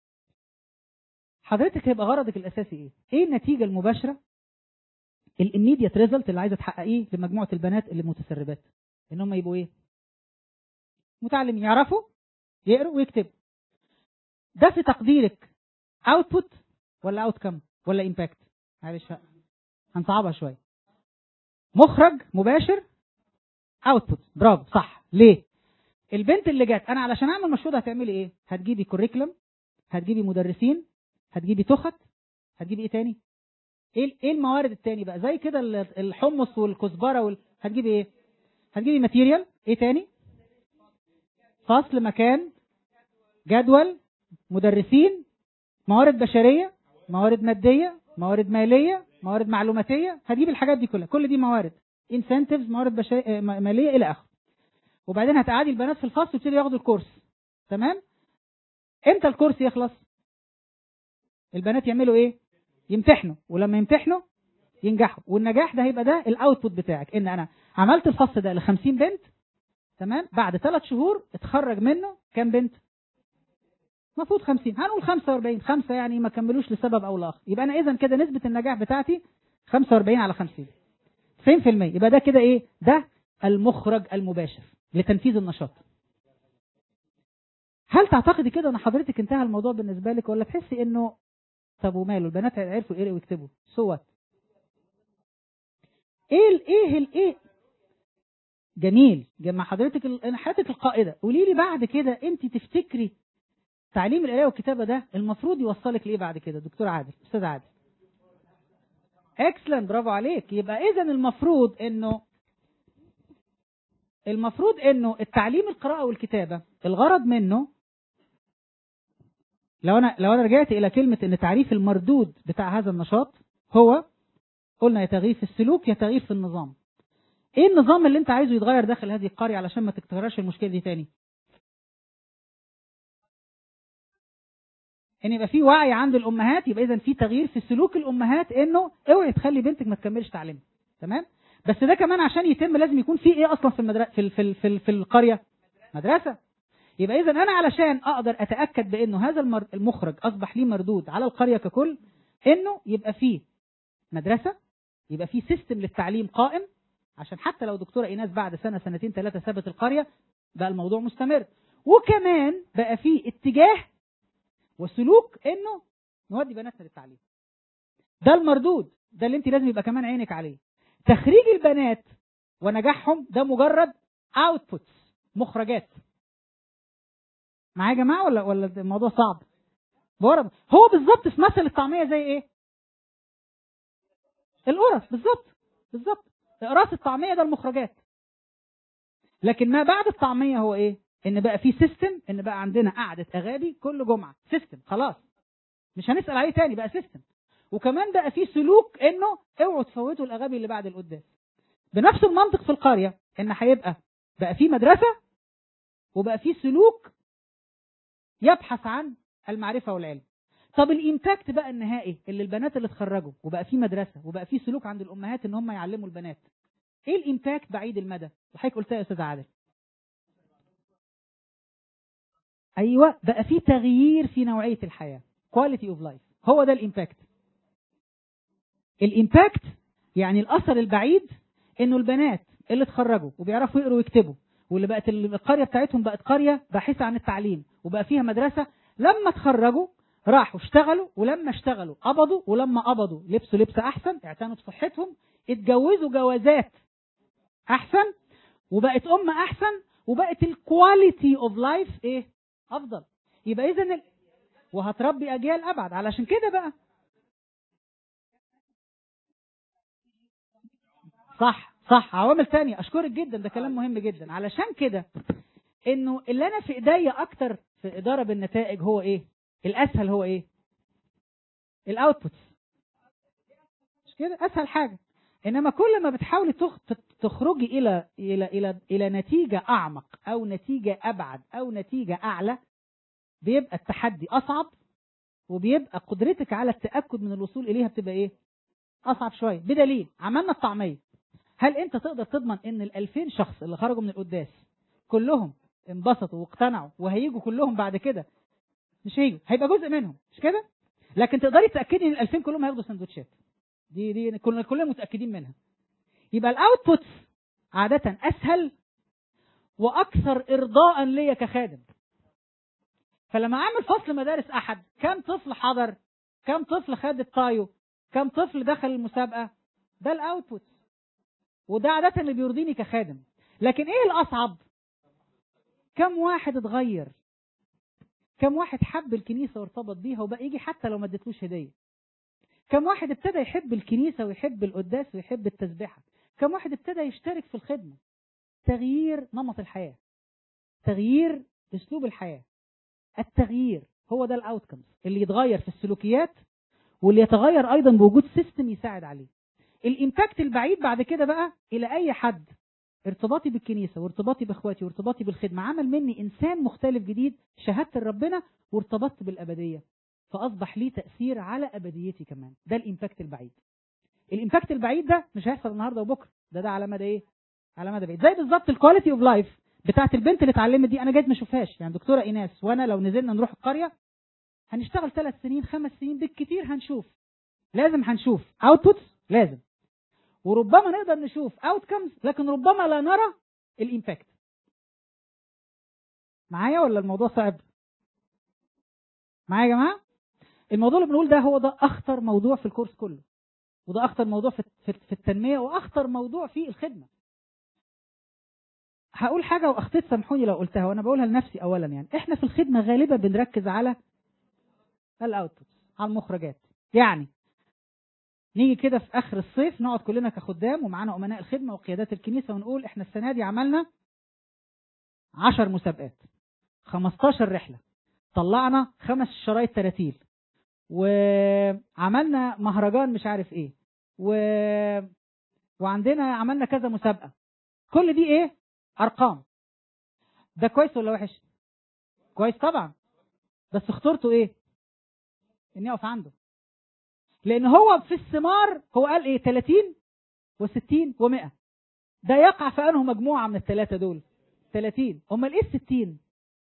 حضرتك هيبقى غرضك الاساسي ايه ايه النتيجه المباشره الاميديت ريزلت اللي عايزه تحققيه لمجموعه البنات اللي متسربات ان هم يبقوا ايه متعلمين يعرفوا يقروا ويكتبوا ده في تقديرك اوتبوت ولا اوت كم ولا امباكت معلش هنصعبها شويه مخرج مباشر اوتبوت برافو صح ليه البنت اللي جت انا علشان اعمل مشروع ده هتعملي ايه هتجيبي كوريكولم هتجيبي مدرسين هتجيبي تخت هتجيبي ايه تاني ايه ايه الموارد التاني بقى زي كده ال- الحمص والكزبره وال... هتجيبي ايه هتجيبي ماتيريال ايه تاني فصل مكان جدول مدرسين موارد بشريه موارد ماديه موارد ماليه موارد معلوماتيه هتجيب الحاجات دي كلها كل دي موارد انسنتيفز موارد بشريه ماليه الى اخره وبعدين هتقعدي البنات في الفصل ويبتدوا ياخدوا الكورس تمام امتى الكورس يخلص البنات يعملوا ايه يمتحنوا ولما يمتحنوا ينجحوا والنجاح ده هيبقى ده الاوتبوت بتاعك ان انا عملت الفصل ده ل 50 بنت تمام بعد ثلاث شهور اتخرج منه كام بنت المفروض 50 هنقول 45 خمسة يعني ما كملوش لسبب او لاخر يبقى انا اذا كده نسبة النجاح بتاعتي 45 على 50 90% يبقى ده كده ايه ده المخرج المباشر لتنفيذ النشاط هل تعتقدي كده ان حضرتك انتهى الموضوع بالنسبه لك ولا تحسي انه طب وماله البنات عرفوا يقروا ويكتبوا سو so ايه ال ايه ال ايه جميل جمع حضرتك ال- حياتك القائده قولي لي بعد كده انت تفتكري تعليم القرايه والكتابه ده المفروض يوصلك لايه بعد كده دكتور عادل استاذ عادل اكسلنت برافو عليك يبقى اذا المفروض انه المفروض انه التعليم القراءه والكتابه الغرض منه لو انا لو انا رجعت الى كلمه ان تعريف المردود بتاع هذا النشاط هو قلنا يا تغيير في السلوك يا تغيير في النظام ايه النظام اللي انت عايزه يتغير داخل هذه القريه علشان ما تكررش المشكله دي تاني ان يبقى في وعي عند الامهات يبقى اذا في تغيير في سلوك الامهات انه اوعي تخلي بنتك ما تكملش تعليمها تمام بس ده كمان عشان يتم لازم يكون في ايه اصلا في المدرسه في ال- في ال- في, ال- في القريه مدرسه يبقى اذا انا علشان اقدر اتاكد بانه هذا المر- المخرج اصبح ليه مردود على القريه ككل انه يبقى فيه مدرسه يبقى فيه سيستم للتعليم قائم عشان حتى لو دكتوره ايناس بعد سنه سنتين ثلاثه سابت القريه بقى الموضوع مستمر وكمان بقى فيه اتجاه وسلوك انه نودي بناتنا للتعليم ده المردود ده اللي انت لازم يبقى كمان عينك عليه تخريج البنات ونجاحهم ده مجرد اوتبوتس مخرجات معايا يا جماعه ولا ولا الموضوع صعب بورا هو بالظبط في مثل الطعميه زي ايه القرص بالظبط بالظبط اقراص الطعميه ده المخرجات لكن ما بعد الطعميه هو ايه ان بقى في سيستم ان بقى عندنا قعده اغابي كل جمعه سيستم خلاص مش هنسال عليه تاني بقى سيستم وكمان بقى في سلوك انه اوعوا تفوتوا الاغابي اللي بعد القداس بنفس المنطق في القريه ان هيبقى بقى في مدرسه وبقى في سلوك يبحث عن المعرفه والعلم طب الامباكت بقى النهائي اللي البنات اللي اتخرجوا وبقى في مدرسه وبقى في سلوك عند الامهات ان هم يعلموا البنات ايه الامباكت بعيد المدى وحضرتك قلتها يا استاذ عادل ايوه بقى في تغيير في نوعيه الحياه كواليتي اوف لايف هو ده الامباكت الامباكت يعني الاثر البعيد انه البنات اللي اتخرجوا وبيعرفوا يقروا ويكتبوا واللي بقت القريه بتاعتهم بقت قريه باحثه عن التعليم وبقى فيها مدرسه لما اتخرجوا راحوا اشتغلوا ولما اشتغلوا قبضوا ولما قبضوا لبسوا لبس احسن اعتنوا بصحتهم اتجوزوا جوازات احسن وبقت ام احسن وبقت الكواليتي اوف لايف ايه افضل يبقى اذا ال... وهتربي اجيال ابعد علشان كده بقى صح صح عوامل تانية اشكرك جدا ده كلام مهم جدا علشان كده انه اللي انا في ايديا اكتر في اداره بالنتائج هو ايه الاسهل هو ايه الاوتبوت مش كده اسهل حاجه انما كل ما بتحاولي تخ- تخرجي الى الى الى الى نتيجه اعمق او نتيجه ابعد او نتيجه اعلى بيبقى التحدي اصعب وبيبقى قدرتك على التاكد من الوصول اليها بتبقى ايه اصعب شويه بدليل عملنا الطعميه هل انت تقدر تضمن ان ال 2000 شخص اللي خرجوا من القداس كلهم انبسطوا واقتنعوا وهيجوا كلهم بعد كده مش هيجوا هيبقى جزء منهم مش كده لكن تقدري تاكدي ان ال 2000 كلهم هياخدوا سندوتشات دي دي كلنا كلنا متاكدين منها يبقى الاوتبوتس عاده اسهل واكثر ارضاء ليا كخادم فلما اعمل فصل مدارس احد كم طفل حضر كم طفل خد الطايو كم طفل دخل المسابقه ده الاوتبوت وده عادة اللي بيرضيني كخادم لكن ايه الاصعب كم واحد اتغير كم واحد حب الكنيسة وارتبط بيها وبقى يجي حتى لو ما اديتلوش هدية كم واحد ابتدى يحب الكنيسة ويحب القداس ويحب التسبيحة كم واحد ابتدى يشترك في الخدمة تغيير نمط الحياة تغيير اسلوب الحياة التغيير هو ده الاوتكمز اللي يتغير في السلوكيات واللي يتغير ايضا بوجود سيستم يساعد عليه الامباكت البعيد بعد كده بقى الى اي حد ارتباطي بالكنيسة وارتباطي باخواتي وارتباطي بالخدمة عمل مني انسان مختلف جديد شهدت لربنا وارتبطت بالابدية فاصبح ليه تأثير على ابديتي كمان ده الامباكت البعيد الامباكت البعيد ده مش هيحصل النهارده وبكره ده ده على مدى ايه على مدى بعيد زي بالظبط الكواليتي اوف لايف بتاعت البنت اللي اتعلمت دي انا جيت ما اشوفهاش يعني دكتوره ايناس وانا لو نزلنا نروح القريه هنشتغل ثلاث سنين خمس سنين بالكتير هنشوف لازم هنشوف اوتبوتس لازم وربما نقدر نشوف اوتكمز لكن ربما لا نرى الامباكت معايا ولا الموضوع صعب معايا يا جماعه الموضوع اللي بنقول ده هو ده اخطر موضوع في الكورس كله وده اخطر موضوع في في في التنميه واخطر موضوع في الخدمه هقول حاجه واخطيت سامحوني لو قلتها وانا بقولها لنفسي اولا يعني احنا في الخدمه غالبا بنركز على الاوتبوت على المخرجات يعني نيجي كده في اخر الصيف نقعد كلنا كخدام ومعانا امناء الخدمه وقيادات الكنيسه ونقول احنا السنه دي عملنا 10 مسابقات 15 رحله طلعنا خمس شرايط تراتيل وعملنا مهرجان مش عارف ايه و... وعندنا عملنا كذا مسابقه كل دي ايه ارقام ده كويس ولا وحش كويس طبعا بس خطورته ايه اني اقف عنده لان هو في الثمار هو قال ايه 30 و60 و100 ده يقع في انه مجموعه من الثلاثه دول 30 امال ايه ال 60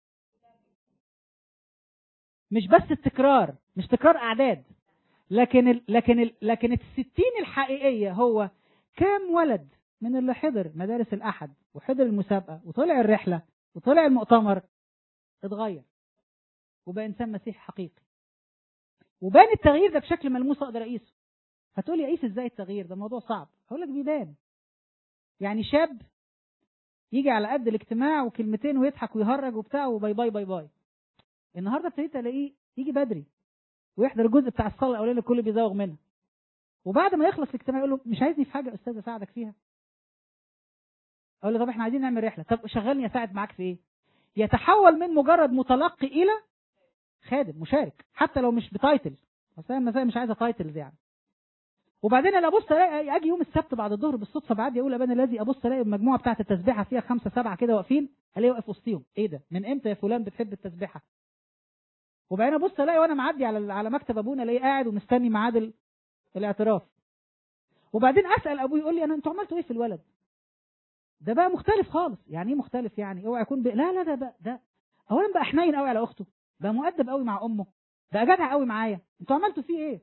مش بس التكرار مش تكرار اعداد لكن ال لكن ال لكن ال 60 الحقيقيه هو كام ولد من اللي حضر مدارس الاحد وحضر المسابقه وطلع الرحله وطلع المؤتمر اتغير وبقى انسان مسيحي حقيقي وبان التغيير ده بشكل ملموس اقدر اقيسه هتقولي اقيس ازاي التغيير ده موضوع صعب هقول لك بيبان يعني شاب يجي على قد الاجتماع وكلمتين ويضحك ويهرج وبتاع وباي باي باي باي النهارده ابتديت الاقيه يجي بدري ويحضر الجزء بتاع الصلاه الاولانيه اللي الكل بيزوغ منها وبعد ما يخلص الاجتماع يقول له مش عايزني في حاجه يا استاذ اساعدك فيها اقول له طب احنا عايزين نعمل رحله طب شغلني اساعد معاك في ايه يتحول من مجرد متلقي الى خادم مشارك حتى لو مش بتايتل بس انا مثلا مش عايزه تايتلز يعني وبعدين انا ابص الاقي اجي يوم السبت بعد الظهر بالصدفه بعدي اقول ابانا الذي ابص الاقي المجموعه بتاعه التسبيحه فيها خمسه سبعه كده واقفين الاقي واقف وسطيهم ايه ده من امتى يا فلان بتحب التسبيحه وبعدين ابص الاقي وانا معدي على على مكتب ابونا الاقيه قاعد ومستني ميعاد ال- الاعتراف وبعدين اسال ابوي يقول لي انا انتوا عملتوا ايه في الولد ده بقى مختلف خالص يعني ايه مختلف يعني اوعى يكون ب... لا لا ده بقى ده اولا بقى حنين قوي على اخته بقى مؤدب قوي مع امه بقى جدع قوي معايا انتوا عملتوا فيه ايه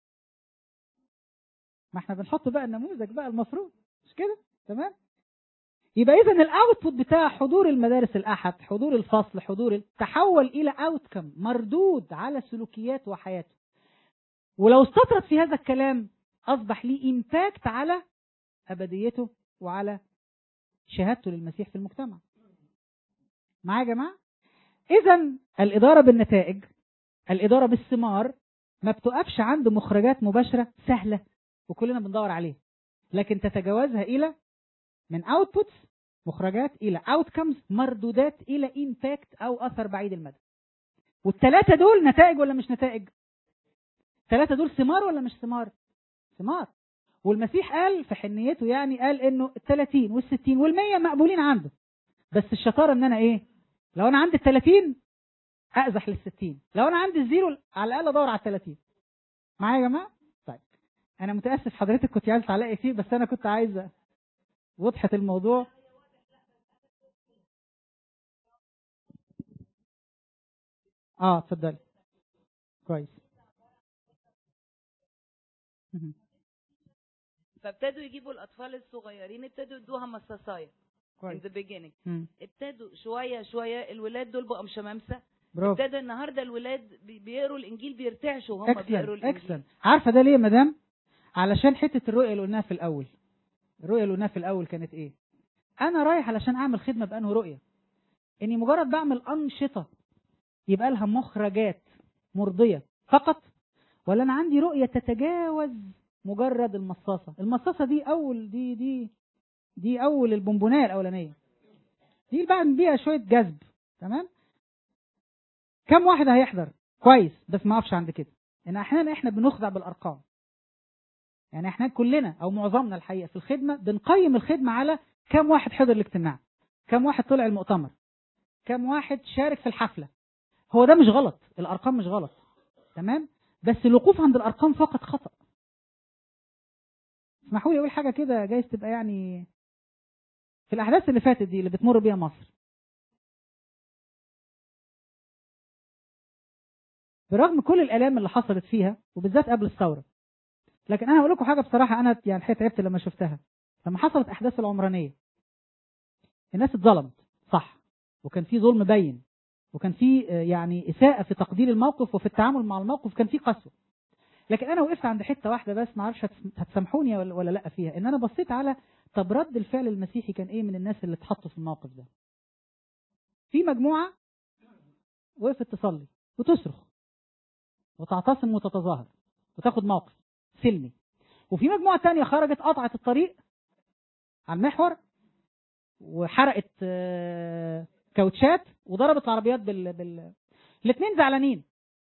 ما احنا بنحط بقى النموذج بقى المفروض مش كده تمام يبقى اذا الاوتبوت بتاع حضور المدارس الاحد حضور الفصل حضور ال- تحول الى اوتكم مردود على سلوكيات وحياته ولو استطرد في هذا الكلام اصبح ليه امباكت على ابديته وعلى شهادته للمسيح في المجتمع معايا يا جماعه اذا الاداره بالنتائج الاداره بالثمار ما بتقفش عند مخرجات مباشره سهله وكلنا بندور عليها لكن تتجاوزها الى من اوتبوتس مخرجات الى اوتكمز مردودات الى امباكت او اثر بعيد المدى والثلاثه دول نتائج ولا مش نتائج الثلاثه دول ثمار ولا مش ثمار ثمار والمسيح قال في حنيته يعني قال انه ال 30 وال 60 وال 100 مقبولين عنده بس الشطاره ان انا ايه لو انا عندي ال 30 اقزح لل 60 لو انا عندي الزيرو على الاقل ادور على ال 30 معايا يا جماعه طيب انا متاسف حضرتك كنت عايز تعلقي كتير بس انا كنت عايز وضحت الموضوع اه اتفضلي كويس مهم. فابتدوا يجيبوا الاطفال الصغيرين ابتدوا يدوها مصاصايه in كويس the beginning مم. ابتدوا شويه شويه الولاد دول بقوا مشمامسه برافو ابتدى النهارده الولاد بي- بيقروا الانجيل بيرتعشوا وهم بيقروا اكسلنت الانجيل اكسلنت عارفه ده ليه يا مدام علشان حته الرؤيه اللي قلناها في الاول الرؤيه اللي قلناها في الاول كانت ايه انا رايح علشان اعمل خدمه بانه رؤيه اني مجرد بعمل انشطه يبقى لها مخرجات مرضيه فقط ولا انا عندي رؤيه تتجاوز مجرد المصاصه المصاصه دي اول دي دي دي اول البونبونايه الاولانيه دي اللي بعمل بيها شويه جذب تمام كم واحد هيحضر كويس بس ما اقفش عند كده ان احيانا احنا بنخدع بالارقام يعني احنا كلنا او معظمنا الحقيقه في الخدمه بنقيم الخدمه على كم واحد حضر الاجتماع كم واحد طلع المؤتمر كم واحد شارك في الحفله هو ده مش غلط الارقام مش غلط تمام بس الوقوف عند الارقام فقط خطا اسمحوا لي اقول حاجه كده جايز تبقى يعني في الاحداث اللي فاتت دي اللي بتمر بيها مصر برغم كل الالام اللي حصلت فيها وبالذات قبل الثوره لكن انا هقول لكم حاجه بصراحه انا يعني الحقيقه تعبت لما شفتها لما حصلت احداث العمرانيه الناس اتظلمت صح وكان في ظلم بين وكان في آه، يعني اساءه في تقدير الموقف وفي التعامل مع الموقف كان في قسوه لكن انا وقفت عند حته واحده بس ما اعرفش هتس- هتسامحوني ولا ولا لا فيها ان انا بصيت على طب رد الفعل المسيحي كان ايه من الناس اللي اتحطوا في الموقف ده في مجموعه وقفت تصلي وتصرخ وتعتصم وتتظاهر وتاخد موقف سلمي وفي مجموعه تانية خرجت قطعت الطريق على المحور وحرقت آه، كاوتشات وضربت العربيات بال, بال... الاثنين زعلانين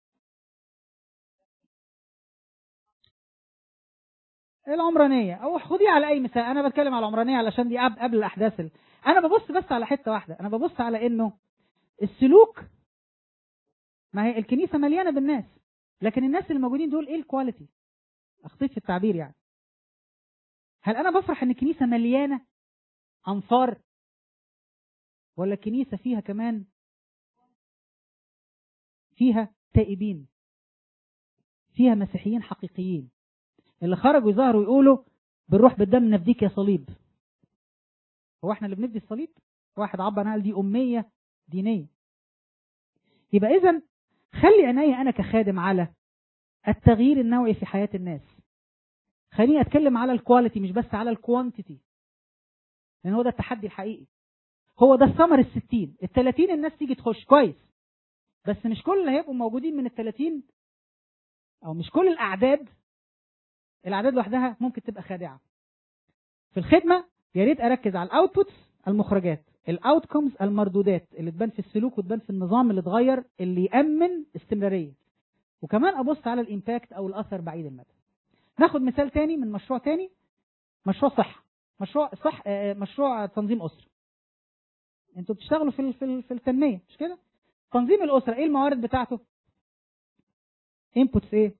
العمرانية او خديها على اي مثال انا بتكلم على العمرانية علشان دي قبل قبل الاحداث ال... انا ببص بس على حتة واحدة انا ببص على انه السلوك ما هي الكنيسة مليانة بالناس لكن الناس اللي موجودين دول ايه الكواليتي اخطيت في التعبير يعني هل انا بفرح ان الكنيسة مليانة انفار ولا الكنيسة فيها كمان فيها تائبين فيها مسيحيين حقيقيين اللي خرجوا يظهروا يقولوا بنروح بالدم نفديك يا صليب هو احنا اللي بنفدي الصليب واحد عبر قال دي أمية دينية يبقى إذا خلي عيني أنا كخادم على التغيير النوعي في حياة الناس خليني أتكلم على الكواليتي مش بس على الكوانتيتي لأن هو ده التحدي الحقيقي هو ده الثمر الستين التلاتين الناس تيجي تخش كويس بس مش كل اللي هيبقوا موجودين من التلاتين أو مش كل الأعداد الأعداد لوحدها ممكن تبقى خادعة في الخدمة يا ريت أركز على الأوتبوتس المخرجات الاوتكمز المردودات اللي تبان في السلوك وتبان في النظام اللي اتغير اللي يأمن استمرارية وكمان أبص على الإمباكت أو الأثر بعيد المدى ناخد مثال تاني من مشروع تاني مشروع صحة مشروع صح آه، مشروع تنظيم أسرة انتوا بتشتغلوا في ال- في ال- في التنمية مش كده تنظيم الأسرة ايه الموارد بتاعته انبوتس ايه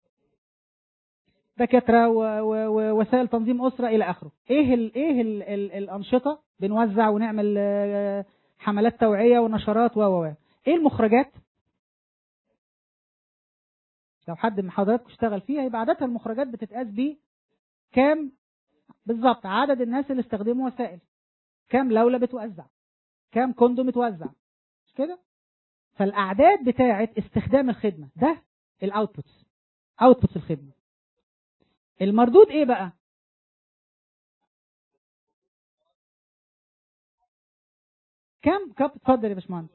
دكاتره و- و- ووسائل تنظيم اسره الى اخره ايه ال ايه ال ال الانشطه بنوزع ونعمل آه، حملات توعيه ونشرات و و و. ايه المخرجات لو حد من حضراتكم اشتغل فيها يبقى عاده المخرجات بتتقاس ب كام بالظبط عدد الناس اللي استخدموا وسائل كام لوله بتوزع كام كوندوم اتوزع مش كده فالاعداد بتاعه استخدام الخدمه ده الاوتبوتس اوتبوتس الخدمه المردود ايه بقى كم كم اتفضل يا باشمهندس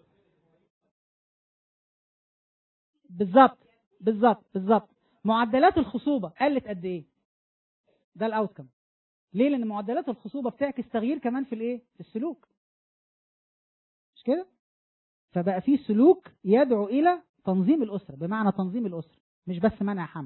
بالظبط بالظبط بالظبط معدلات الخصوبه قلت قد ايه ده الاوتكم ليه لان معدلات الخصوبه بتعكس تغيير كمان في الايه في السلوك مش كده فبقى في سلوك يدعو الى تنظيم الاسره بمعنى تنظيم الاسره مش بس منع حمل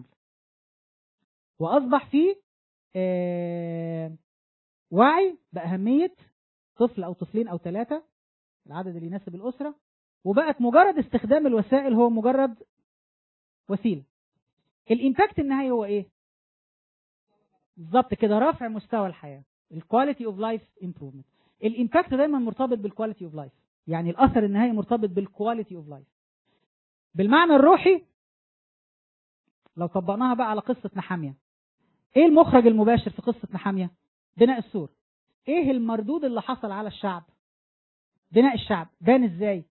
واصبح في آه، وعي باهميه طفل او طفلين او ثلاثه العدد اللي يناسب الاسره وبقت مجرد استخدام الوسائل هو مجرد وسيله الامباكت النهائي هو ايه بالظبط كده رفع مستوى الحياه الكواليتي اوف لايف امبروفمنت الامباكت دايما مرتبط بالكواليتي اوف لايف يعني الاثر النهائي مرتبط بالكواليتي اوف لايف بالمعنى الروحي لو طبقناها بقى على قصه نحاميه ايه المخرج المباشر في قصه نحاميه بناء السور ايه المردود اللي حصل على الشعب بناء الشعب بان ازاي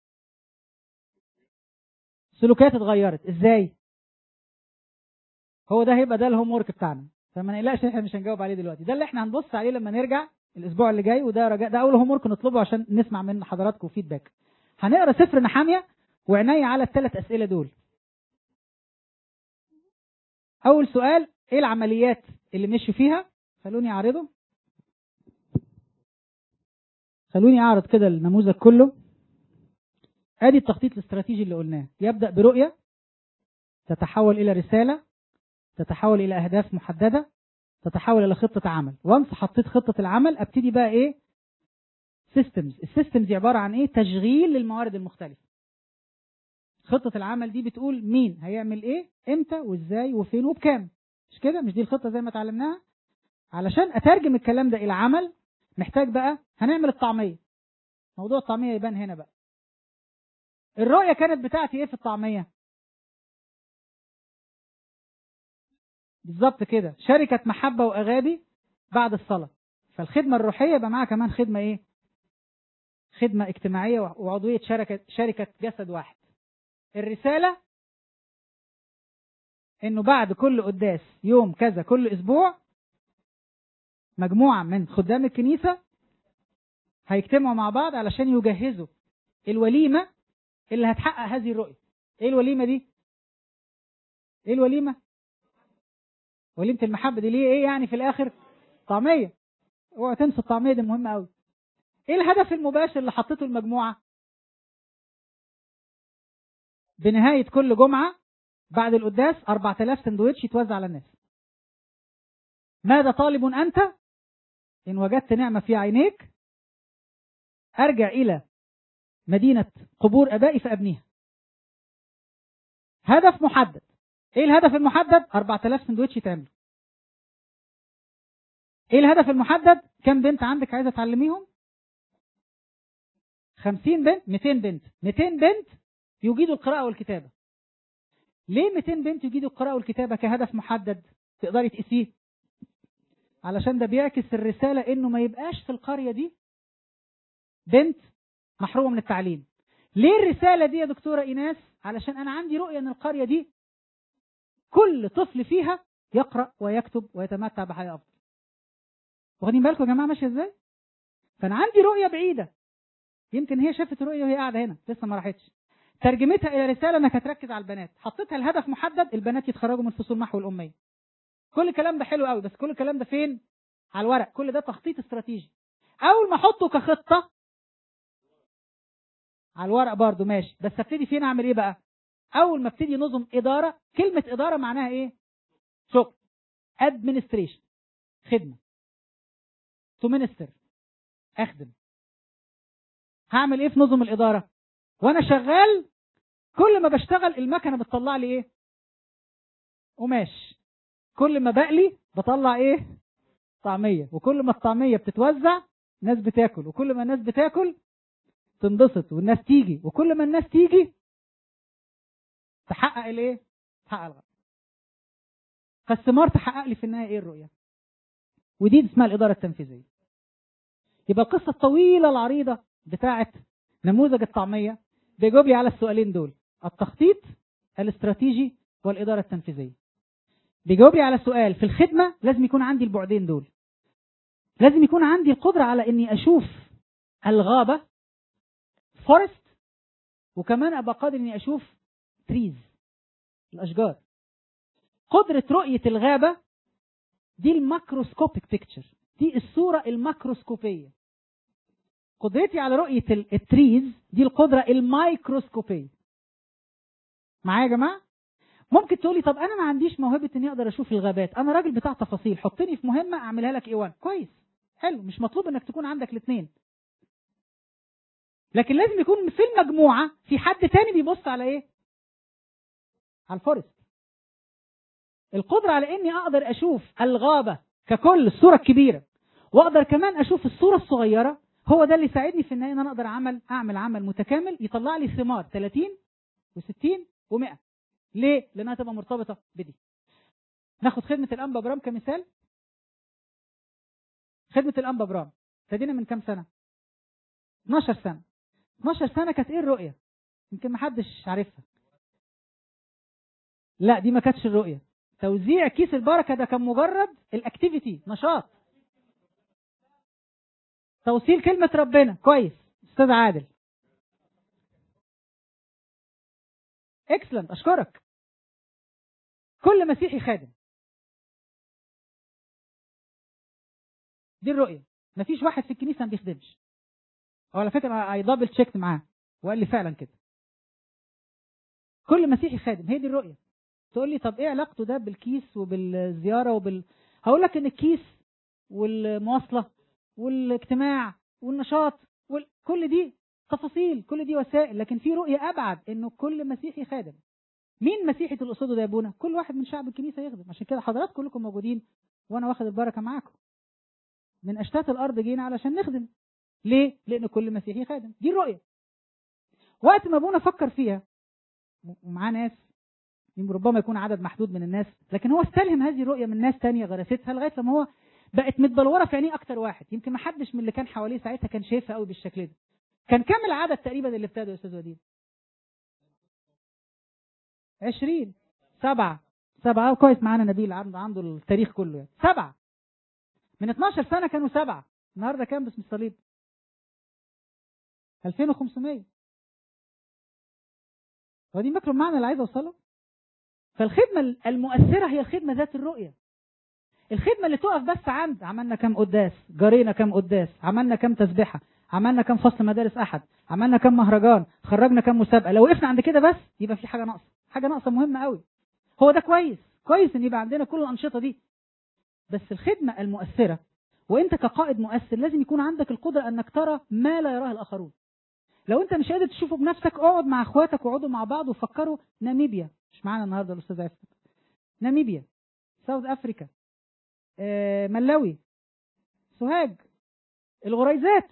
سلوكيات اتغيرت ازاي هو ده هيبقى ده الهوم ورك بتاعنا فما نقلقش احنا مش هنجاوب عليه دلوقتي ده اللي احنا هنبص عليه لما نرجع الاسبوع اللي جاي وده رجاء ده اول هوم نطلبه عشان نسمع من حضراتكم فيدباك هنقرا سفر نحاميه وعناية على الثلاث اسئله دول اول سؤال ايه العمليات اللي مشوا فيها خلوني اعرضه خلوني اعرض كده النموذج كله ادي التخطيط الاستراتيجي اللي قلناه يبدا برؤيه تتحول الى رساله تتحول الى اهداف محدده تتحول الى خطه عمل وانس حطيت خطه العمل ابتدي بقى ايه سيستمز السيستمز دي عباره عن ايه تشغيل للموارد المختلفه خطه العمل دي بتقول مين هيعمل ايه امتى وازاي وفين وبكام مش كده مش دي الخطه زي ما اتعلمناها علشان اترجم الكلام ده الى عمل محتاج بقى هنعمل الطعميه موضوع الطعميه يبان هنا بقى الرؤيه كانت بتاعتي ايه في الطعميه بالظبط كده شركة محبة وأغابي بعد الصلاة فالخدمة الروحية يبقى معاها كمان خدمة إيه؟ خدمة اجتماعية وعضوية شركة شركة جسد واحد. الرسالة إنه بعد كل قداس يوم كذا كل أسبوع مجموعة من خدام الكنيسة هيجتمعوا مع بعض علشان يجهزوا الوليمة اللي هتحقق هذه الرؤية. إيه الوليمة دي؟ إيه الوليمة؟ وليمة المحبة دي ليه ايه يعني في الاخر طعمية اوعى تنسى الطعمية دي مهمة قوي ايه الهدف المباشر اللي حطيته المجموعة بنهاية كل جمعة بعد القداس 4000 سندوتش يتوزع على الناس ماذا طالب أنت إن وجدت نعمة في عينيك أرجع إلى مدينة قبور أبائي فأبنيها هدف محدد ايه الهدف المحدد 4000 سندوتش يتعملوا ايه الهدف المحدد كم بنت عندك عايزه تعلميهم 50 بنت 200 بنت 200 بنت يجيدوا القراءه والكتابه ليه 200 بنت يجيدوا القراءه والكتابه كهدف محدد تقدري تقيسيه علشان ده بيعكس الرساله انه ما يبقاش في القريه دي بنت محرومه من التعليم ليه الرساله دي يا دكتوره ايناس علشان انا عندي رؤيه ان القريه دي كل طفل فيها يقرأ ويكتب ويتمتع بحياة أفضل واخدين بالكم يا جماعة ماشية ازاي فأنا عندي رؤية بعيدة يمكن هي شافت الرؤية وهي قاعدة هنا لسه ما راحتش ترجمتها إلى رسالة أنك هتركز على البنات حطيتها الهدف محدد البنات يتخرجوا من فصول محو الأمية كل الكلام ده حلو قوي بس كل الكلام ده فين على الورق كل ده تخطيط استراتيجي أول ما أحطه كخطة على الورق برضو ماشي بس ابتدي فين أعمل إيه بقى اول ما ابتدي نظم اداره كلمه اداره معناها ايه شغل administration خدمه to minister اخدم هعمل ايه في نظم الاداره وانا شغال كل ما بشتغل المكنه بتطلع لي ايه قماش كل ما بقلي بطلع ايه طعميه وكل ما الطعميه بتتوزع ناس بتاكل وكل ما الناس بتاكل تنبسط والناس تيجي وكل ما الناس تيجي تحقق الايه؟ تحقق الغرض. فالثمار تحقق لي في النهايه ايه الرؤيه؟ ودي اسمها الاداره التنفيذيه. يبقى القصه الطويله العريضه بتاعه نموذج الطعميه بيجاوب لي على السؤالين دول التخطيط الاستراتيجي والاداره التنفيذيه. بيجاوب لي على سؤال في الخدمه لازم يكون عندي البعدين دول. لازم يكون عندي القدره على اني اشوف الغابه فورست وكمان ابقى قادر اني اشوف تريز الاشجار قدرة رؤية الغابة دي الماكروسكوبيك بيكتشر دي الصورة الماكروسكوبية قدرتي على رؤية التريز دي القدرة الميكروسكوبية معايا يا جماعة ممكن تقولي طب انا ما عنديش موهبة اني اقدر اشوف الغابات انا راجل بتاع تفاصيل حطني في مهمة اعملها لك ايه 1 كويس حلو مش مطلوب انك تكون عندك الاثنين لكن لازم يكون في المجموعة في حد تاني بيبص على ايه على الفورست القدرة على اني اقدر اشوف الغابة ككل الصورة الكبيرة واقدر كمان اشوف الصورة الصغيرة هو ده اللي يساعدني في النهاية ان انا اقدر اعمل اعمل عمل متكامل يطلع لي ثمار 30 و60 و100 ليه؟ لانها تبقى مرتبطة بدي ناخد خدمة الانبا برام كمثال خدمة الانبا برام ابتدينا من كام سنة 12 سنة 12 سنة كانت ايه الرؤية يمكن محدش عارفها لا دي ما كانتش الرؤية توزيع كيس البركه ده كان مجرد الاكتيفيتي نشاط توصيل كلمه ربنا كويس استاذ عادل اكسلنت اشكرك كل مسيحي خادم دي الرؤيه مفيش واحد في الكنيسه ما بيخدمش هو على فكره اي دبل تشيكت معاه وقال لي فعلا كده كل مسيحي خادم هي دي الرؤيه تقول لي طب ايه علاقته ده بالكيس وبالزياره وبال هقول لك ان الكيس والمواصله والاجتماع والنشاط وال... كل دي تفاصيل كل دي وسائل لكن في رؤيه ابعد انه كل مسيحي خادم مين مسيحي تقصده ده يا ابونا كل واحد من شعب الكنيسه يخدم عشان كده حضرات كلكم موجودين وانا واخد البركه معاكم من اشتات الارض جينا علشان نخدم ليه لان كل مسيحي خادم دي الرؤيه وقت ما ابونا فكر فيها ومعاه ناس ربما يكون عدد محدود من الناس لكن هو استلهم هذه الرؤيه من ناس تانية غرستها لغايه لما هو بقت متبلوره في عينيه اكتر واحد يمكن ما حدش من اللي كان حواليه ساعتها كان شايفها قوي بالشكل ده كان كام العدد تقريبا اللي ابتدوا يا استاذ وديد 20 سبعة سبعة كويس معانا نبيل عنده عنده التاريخ كله يعني سبعة من 12 سنة كانوا سبعة النهارده كام باسم الصليب 2500 هو دي ماكرو المعنى اللي عايز اوصله فالخدمة المؤثرة هي الخدمة ذات الرؤية الخدمة اللي تقف بس عند عملنا كام قداس جرينا كام قداس عملنا كام تسبيحة عملنا كام فصل مدارس أحد عملنا كام مهرجان خرجنا كام مسابقة لو وقفنا عند كده بس يبقى في حاجة ناقصة حاجة ناقصة مهمة قوي هو ده كويس كويس ان يبقى عندنا كل الأنشطة دي بس الخدمة المؤثرة وانت كقائد مؤثر لازم يكون عندك القدرة انك ترى ما لا يراه الآخرون لو انت مش قادر تشوفه بنفسك اقعد مع اخواتك واقعدوا مع بعض وفكروا ناميبيا مش معانا النهارده الاستاذ عفت ناميبيا ساوث افريكا آه، ملاوي سوهاج الغريزات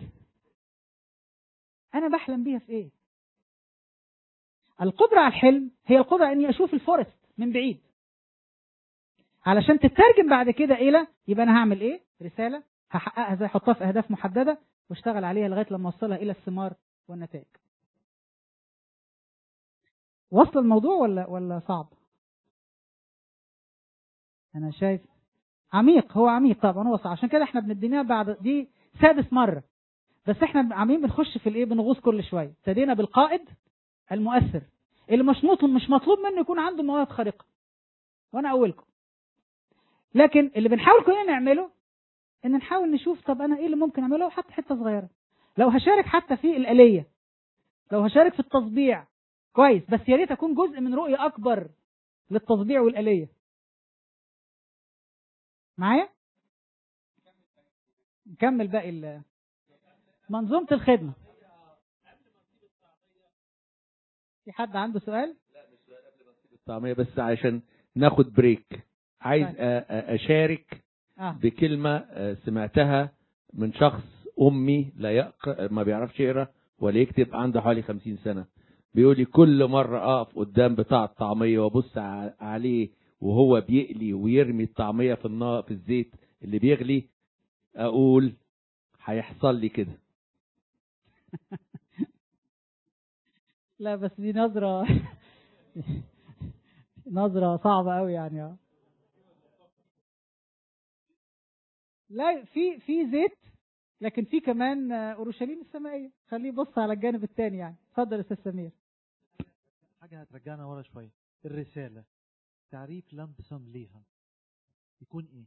انا بحلم بيها في ايه القدرة على الحلم هي القدرة اني اشوف الفورست من بعيد علشان تترجم بعد كده الى يبقى انا هعمل ايه رسالة هحققها زي احطها في اهداف محددة واشتغل عليها لغاية لما اوصلها الى الثمار والنتائج وصل الموضوع ولا ولا صعب انا شايف عميق هو عميق طبعا هو صعب عشان كده احنا بنديناها بعد دي سادس مرة بس احنا عاملين بنخش في الايه بنغوص كل شوية ابتدينا بالقائد المؤثر اللي مش مطلوب مش مطلوب منه يكون عنده مواهب خارقة وانا اولكم لكن اللي بنحاول كلنا نعمله ان نحاول نشوف طب انا ايه اللي ممكن اعمله حتى حته صغيره لو هشارك حتى في الآلية لو هشارك في التصبيع كويس بس يا ريت اكون جزء من رؤية اكبر للتصبيع والآلية معايا نكمل باقي ال- منظومة الخدمة في حد عنده سؤال الطعمية بس عشان ناخد بريك عايز طيب. أ- أ- أشارك آه. بكلمة آه، سمعتها من شخص أمي لا يقرأ ما بيعرفش يقرأ ولا يكتب عنده حوالي خمسين سنة بيقول لي كل مرة أقف قدام بتاع الطعمية وأبص ع- عليه وهو بيقلي ويرمي الطعمية في النار في الزيت اللي بيغلي أقول هيحصل لي كده لا بس دي نظرة نظرة صعبة قوي يعني اه لا في في زيت لكن في كمان آه، اورشليم السمائية خليه يبص على الجانب الثاني يعني اتفضل يا استاذ سمير حاجة هترجعنا ورا شوية الرسالة تعريف لمبسم ليها يكون ايه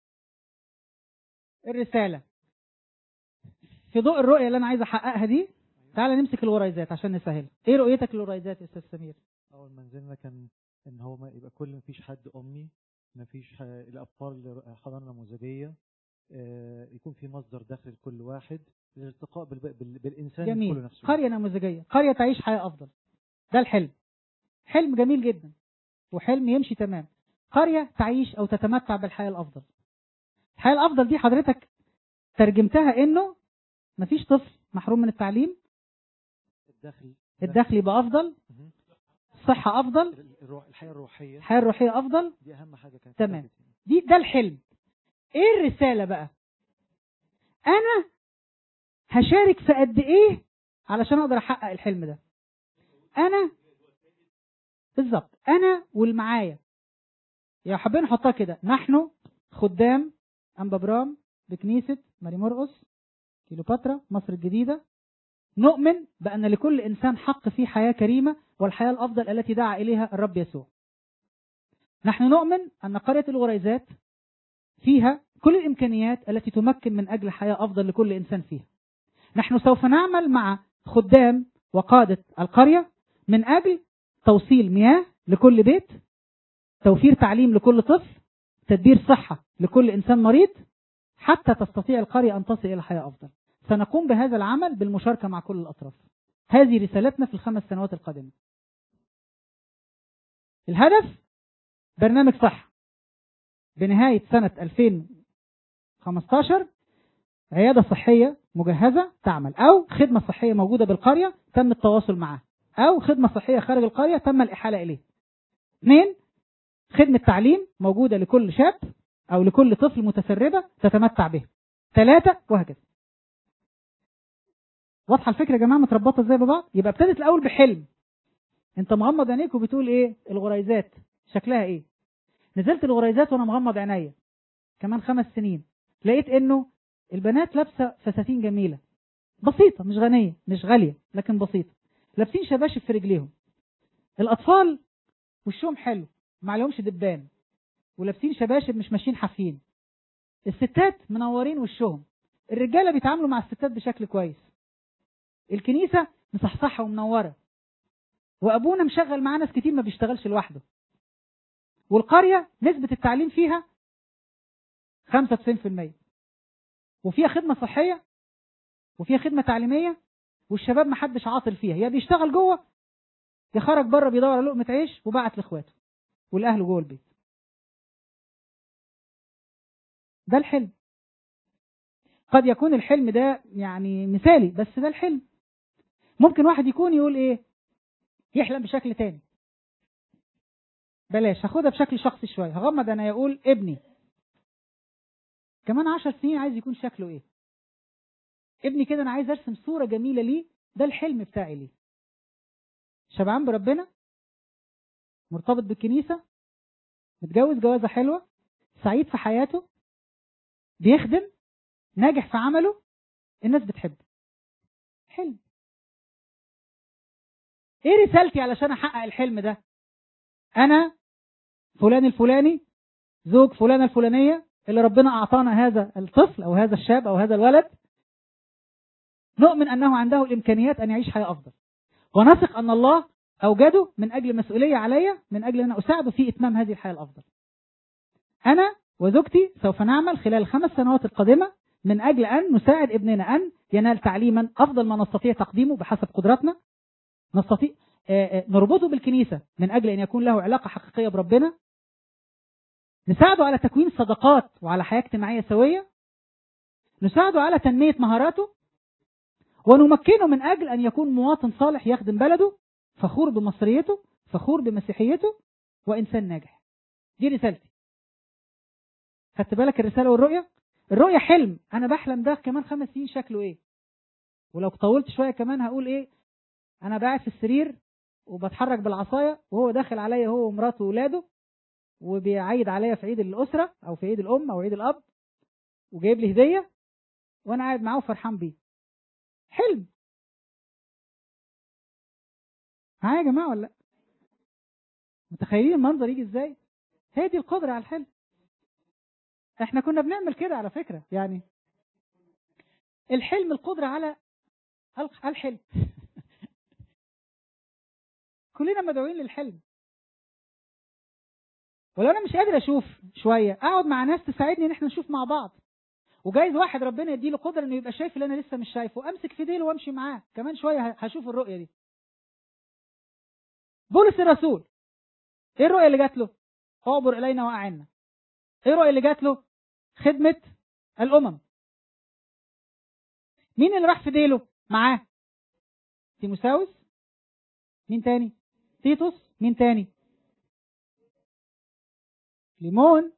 الرسالة في ضوء الرؤية اللي انا عايز احققها دي تعالى نمسك الورايزات عشان نسهل ايه رؤيتك للورايزات يا استاذ سمير اول ما نزلنا كان ان هو ما يبقى كل مفيش حد امي مفيش ح- الاطفال حضانه نموذجيه آه، يكون في مصدر دخل لكل واحد الالتقاء بالب- بال- بالانسان كله جميل نفسه قرية نموذجية قرية تعيش حياة أفضل ده الحلم حلم جميل جدا وحلم يمشي تمام قرية تعيش أو تتمتع بالحياة الأفضل الحياة الأفضل دي حضرتك ترجمتها إنه مفيش طفل محروم من التعليم الدخل الدخل يبقى أفضل مهم. الصحة أفضل الروح الحياه الروحيه الحياة الروحية أفضل دي اهم حاجه كانت تمام ثابتة. دي ده الحلم ايه الرسالة بقى انا هشارك في قد ايه علشان اقدر احقق الحلم ده انا بالظبط انا والمعايا يا حابين نحطها كده نحن خدام أنبا برام بكنيسة ماري مرقس كيلوباترا مصر الجديدة نؤمن بأن لكل إنسان حق في حياة كريمة والحياة الأفضل التي دعا إليها الرب يسوع نحن نؤمن أن قرية الغريزات فيها كل الإمكانيات التي تمكن من أجل حياة أفضل لكل إنسان فيها نحن سوف نعمل مع خدام وقادة القرية من أجل توصيل مياه لكل بيت توفير تعليم لكل طفل تدبير صحة لكل إنسان مريض حتى تستطيع القرية أن تصل إلى حياة أفضل سنقوم بهذا العمل بالمشاركة مع كل الأطراف هذه رسالتنا في الخمس سنوات القادمة الهدف برنامج صح بنهاية سنة 2015 عيادة صحية مجهزة تعمل أو خدمة صحية موجودة بالقرية تم التواصل معها أو خدمة صحية خارج القرية تم الإحالة إليه اثنين خدمة تعليم موجودة لكل شاب أو لكل طفل متسربة تتمتع به ثلاثة وهكذا واضحة الفكرة يا جماعة متربطة ازاي ببعض يبقى ابتدت الأول بحلم انت مغمض عينيك وبتقول ايه الغريزات شكلها ايه نزلت الغريزات وانا مغمض عينيا كمان خمس سنين لقيت انه البنات لابسه فساتين جميله بسيطه مش غنيه مش غاليه لكن بسيطه لابسين شباشب في رجليهم الاطفال وشهم حلو ما عليهمش دبان ولابسين شباشب مش ماشيين حافيين الستات منورين وشهم الرجاله بيتعاملوا مع الستات بشكل كويس الكنيسه مصحصحه ومنوره وابونا مشغل معاه ناس كتير ما بيشتغلش لوحده والقريه نسبه التعليم فيها 95% وفيها خدمه صحيه وفيها خدمه تعليميه والشباب محدش عاطل فيها يا بيشتغل جوه يا خرج بره بيدور على لقمه عيش وبعت لاخواته والاهل جوه البيت ده الحلم قد يكون الحلم ده يعني مثالي بس ده الحلم ممكن واحد يكون يقول ايه يحلم بشكل تاني بلاش هاخدها بشكل شخصي شويه هغمض انا يقول ابني كمان عشر سنين عايز يكون شكله ايه ابني كده انا عايز ارسم صوره جميله ليه ده الحلم بتاعي ليه شبعان بربنا مرتبط بالكنيسه متجوز جوازه حلوه سعيد في حياته بيخدم ناجح في عمله الناس بتحبه حلم ايه رسالتي علشان احقق الحلم ده انا فلان الفلاني زوج فلانة الفلانية اللي ربنا اعطانا هذا الطفل او هذا الشاب او هذا الولد نؤمن انه عنده الامكانيات ان يعيش حياة افضل ونثق ان الله اوجده من اجل مسؤولية علي من اجل ان اساعده في اتمام هذه الحياة الافضل انا وزوجتي سوف نعمل خلال الخمس سنوات القادمة من أجل أن نساعد ابننا أن ينال تعليما أفضل ما نستطيع تقديمه بحسب قدراتنا نستطيع نربطه بالكنيسة من أجل أن يكون له علاقة حقيقية بربنا نساعده على تكوين صداقات وعلى حياة اجتماعية سوية نساعده على تنمية مهاراته ونمكنه من أجل أن يكون مواطن صالح يخدم بلده فخور بمصريته فخور بمسيحيته وإنسان ناجح دي رسالتي خدت بالك الرسالة والرؤية الرؤية حلم أنا بحلم ده كمان خمس سنين شكله إيه ولو طولت شوية كمان هقول إيه أنا قاعد في السرير وبتحرك بالعصاية وهو داخل عليا هو ومراته وولاده وبيعيد عليا في عيد الأسرة أو في عيد الأم أو عيد الأب وجايب لي هدية وأنا قاعد معاه وفرحان بيه حلم معايا يا جماعة ولا لأ متخيلين المنظر يجي إزاي هي دي القدرة على الحلم احنا كنا بنعمل كده على فكرة يعني الحلم القدرة على الحلم كلنا مدعوين للحلم ولو انا مش قادر اشوف شوية اقعد مع ناس تساعدني ان احنا نشوف مع بعض وجايز واحد ربنا يديله قدرة انه يبقى شايف اللي انا لسه مش شايفه امسك في ديله وامشي معاه كمان شوية هشوف الرؤية دي بولس الرسول ايه الرؤية اللي جات له اعبر الينا واعنا ايه الرؤية اللي جات له خدمة الامم مين اللي راح في ديله معاه تيموساوس مين تاني تيتوس مين تاني ليمون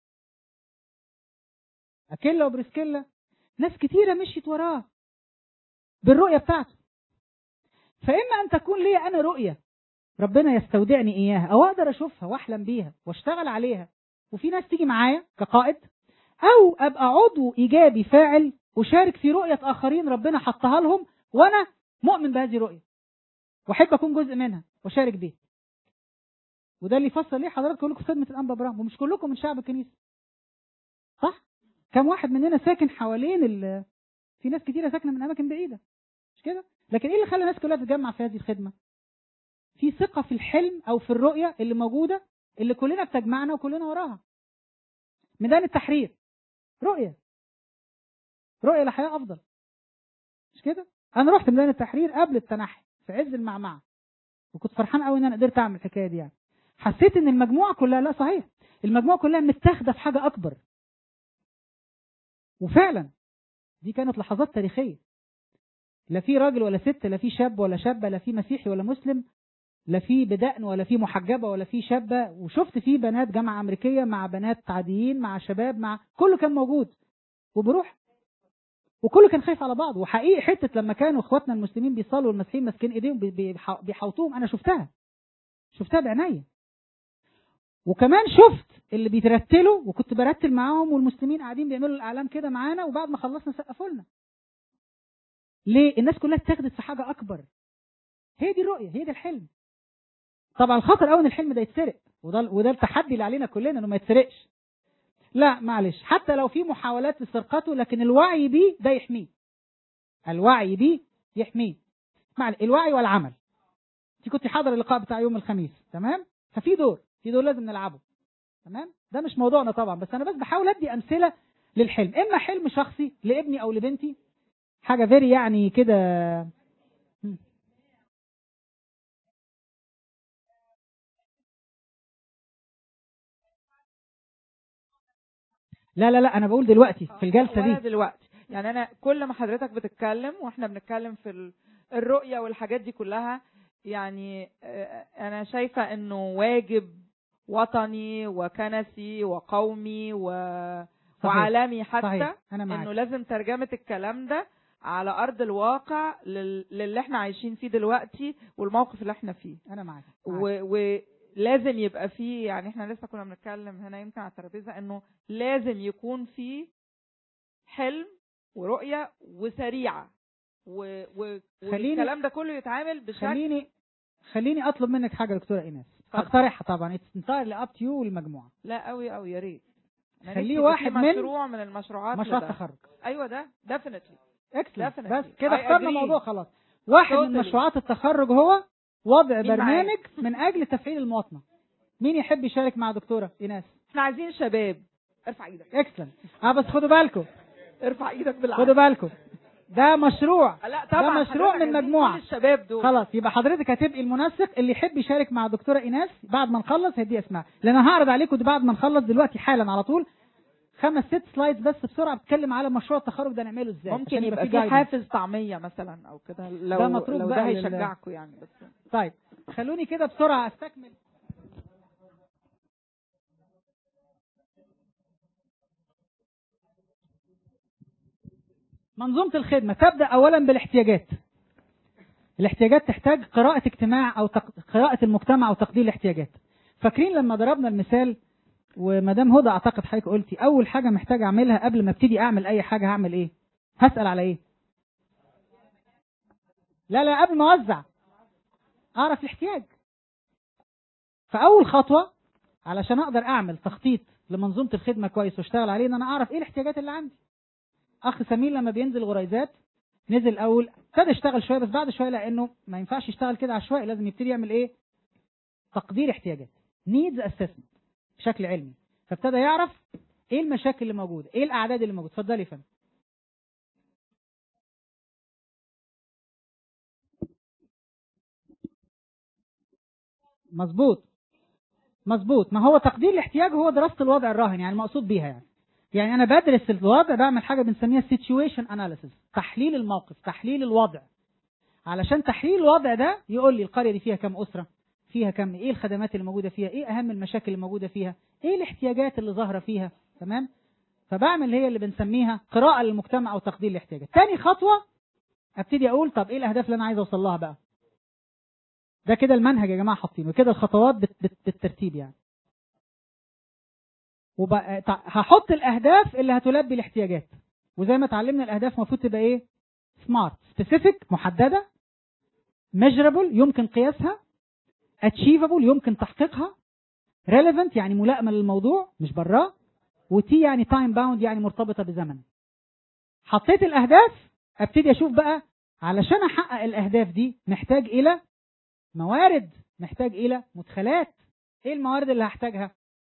أكيلا وبرسكيلا ناس كتيرة مشيت وراه بالرؤية بتاعته فإما أن تكون لي أنا رؤية ربنا يستودعني إياها أو أقدر أشوفها وأحلم بيها وأشتغل عليها وفي ناس تيجي معايا كقائد او ابقى عضو ايجابي فاعل اشارك في رؤيه اخرين ربنا حطها لهم وانا مؤمن بهذه الرؤيه واحب اكون جزء منها واشارك بيها وده اللي يفسر ليه حضرتك كلكم في خدمه الانبا ابراهيم ومش كلكم من شعب الكنيسه صح كم واحد مننا ساكن حوالين ال... في ناس كتيره ساكنه من اماكن بعيده مش كده لكن ايه اللي خلى الناس كلها تتجمع في هذه الخدمه في ثقه في الحلم او في الرؤيه اللي موجوده اللي كلنا بتجمعنا وكلنا وراها ميدان التحرير رؤيه رؤيه لحياه افضل مش كده انا رحت ميدان التحرير قبل التنحي في عز المعمعه وكنت فرحان قوي ان انا قدرت اعمل الحكايه دي يعني حسيت ان المجموعه كلها لا صحيح المجموعه كلها متاخده في حاجه اكبر وفعلا دي كانت لحظات تاريخيه لا في راجل ولا ست لا في شاب ولا شابه لا في مسيحي ولا مسلم لا في بدقن ولا في محجبه ولا في شابه وشفت في بنات جامعه امريكيه مع بنات عاديين مع شباب مع كله كان موجود وبروح وكله كان خايف على بعض وحقيقي حته لما كانوا اخواتنا المسلمين بيصلوا والمسيحيين ماسكين ايديهم بي- بيح- بيحوطوهم انا شفتها شفتها بعينيا وكمان شفت اللي بيترتلوا وكنت برتل معاهم والمسلمين قاعدين بيعملوا الاعلام كده معانا وبعد ما خلصنا سقفوا لنا ليه الناس كلها اتخذت في حاجه اكبر هي دي الرؤيه هي دي الحلم طبعا الخطر قوي ان الحلم ده يتسرق وده وده التحدي اللي علينا كلنا انه ما يتسرقش لا معلش حتى لو في محاولات لسرقته لكن الوعي بيه ده يحميه الوعي بيه يحميه مع الوعي والعمل انت كنت حاضر اللقاء بتاع يوم الخميس تمام ففي دور في دور لازم نلعبه تمام ده مش موضوعنا طبعا بس انا بس بحاول ادي امثله للحلم اما حلم شخصي لابني او لبنتي حاجه فيري يعني كده مم. لا لا لا انا بقول دلوقتي في الجلسه ولا دي دلوقتي يعني انا كل ما حضرتك بتتكلم واحنا بنتكلم في ال- الرؤيه والحاجات دي كلها يعني آه، انا شايفه انه واجب وطني وكنسي وقومي و... صحيح. وعالمي حتى صحيح. أنا معاك. انه لازم ترجمه الكلام ده على ارض الواقع لل... للي احنا عايشين فيه دلوقتي والموقف اللي احنا فيه انا معاك و... ولازم يبقى فيه يعني احنا لسه كنا بنتكلم هنا يمكن على الترابيزه انه لازم يكون فيه حلم ورؤيه وسريعه و... و... خليني- والكلام ده كله يتعامل بشكل خليني خليني اطلب منك حاجه يا دكتوره ايناس اقترحها طبعا انتايرلي اب تو يو والمجموعه لا قوي قوي يا ريت أنا خليه نفسي يبقى واحد في من مشروع من المشروعات مشروع لده. التخرج ايوه ده ديفينتلي اكسلنت Definitely. بس كده I اخترنا agree. موضوع خلاص واحد من Totally. مشروعات التخرج هو وضع مين برنامج من اجل تفعيل المواطنه مين يحب يشارك مع دكتوره ايناس احنا عايزين شباب ارفع ايدك اكسلنت اه بس خدوا بالكم ارفع ايدك بالعكس خدوا بالكم ده مشروع لا طبعا ده مشروع حضرتك من عايزين مجموعه كل الشباب دول خلاص يبقى حضرتك هتبقي المنسق اللي يحب يشارك مع دكتوره ايناس بعد ما نخلص هدي اسمها لان انا هعرض عليكم ده بعد ما نخلص دلوقتي حالا على طول خمس ست سلايدز بس بسرعه بتتكلم على مشروع التخرج ده نعمله ازاي ممكن عشان يبقى في في guidance. حافز طعميه مثلا او كده لو ده متروك لو بقى ده لل- هيشجعكم يعني بس طيب خلوني كده بسرعه استكمل منظومة الخدمة تبدأ أولا بالاحتياجات الاحتياجات تحتاج قراءة اجتماع أو تق... قراءة المجتمع أو تقدير الاحتياجات فاكرين لما ضربنا المثال ومدام هدى أعتقد حضرتك قلتي أول حاجة محتاج أعملها قبل ما ابتدي أعمل أي حاجة هعمل إيه؟ هسأل على إيه؟ لا لا قبل ما أوزع أعرف الاحتياج فأول خطوة علشان أقدر أعمل تخطيط لمنظومة الخدمة كويس واشتغل عليه إن أنا أعرف إيه الاحتياجات اللي عندي اخ سمير لما بينزل غريزات نزل اول ابتدى يشتغل شويه بس بعد شويه لانه ما ينفعش يشتغل كده عشوائي لازم يبتدي يعمل ايه تقدير احتياجات نيدز اسسمنت بشكل علمي فابتدى يعرف ايه المشاكل اللي موجوده ايه الاعداد اللي موجوده اتفضلي يا فندم مظبوط مظبوط ما هو تقدير الاحتياج هو دراسه الوضع الراهن يعني المقصود بيها يعني يعني انا بدرس الوضع بعمل حاجه بنسميها situation analysis تحليل الموقف تحليل الوضع علشان تحليل الوضع ده يقول لي القريه دي فيها كم اسره فيها كم ايه الخدمات اللي موجوده فيها ايه اهم المشاكل اللي موجوده فيها ايه الاحتياجات اللي ظاهره فيها تمام فبعمل هي اللي بنسميها قراءه للمجتمع او تقدير الاحتياجات تاني خطوه ابتدي اقول طب ايه الاهداف اللي انا عايز اوصل لها بقى ده كده المنهج يا جماعه حاطينه كده الخطوات بت بت بالترتيب يعني وبقى تع- هحط الاهداف اللي هتلبي الاحتياجات وزي ما اتعلمنا الاهداف المفروض تبقى ايه سمارت سبيسيفيك محدده measurable يمكن قياسها achievable يمكن تحقيقها relevant يعني ملائمه للموضوع مش براه وتي يعني تايم باوند يعني مرتبطه بزمن حطيت الاهداف ابتدي اشوف بقى علشان احقق الاهداف دي محتاج الى موارد محتاج الى مدخلات ايه الموارد اللي هحتاجها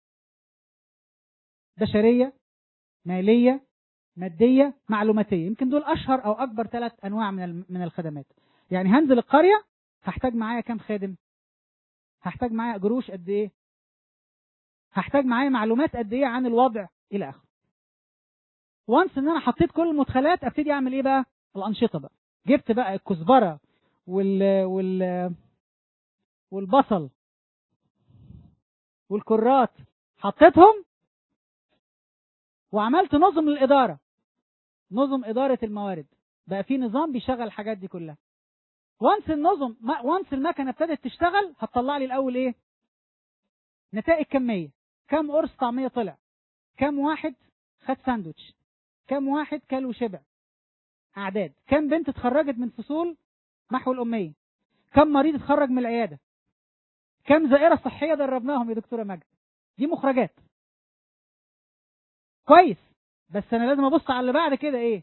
بشريه ماليه ماديه معلوماتيه يمكن دول اشهر او اكبر ثلاث انواع من ال- من الخدمات يعني هنزل القريه هحتاج معايا كام خادم هحتاج معايا قروش قد ايه هحتاج معايا معلومات قد ايه عن الوضع الى اخره وانس ان انا حطيت كل المدخلات ابتدي اعمل ايه بقى الانشطه بقى جبت بقى الكزبره وال وال والبصل والكرات حطيتهم وعملت نظم للاداره نظم اداره الموارد بقى في نظام بيشغل الحاجات دي كلها وانس النظم وانس المكنه ابتدت تشتغل هتطلع لي الاول ايه نتائج كميه كم قرص طعميه طلع كم واحد خد ساندوتش كم واحد كل وشبع اعداد كم بنت اتخرجت من فصول محو الاميه كم مريض اتخرج من العياده كم زائره صحيه دربناهم يا دكتوره مجد دي مخرجات كويس بس انا لازم ابص على اللي بعد كده ايه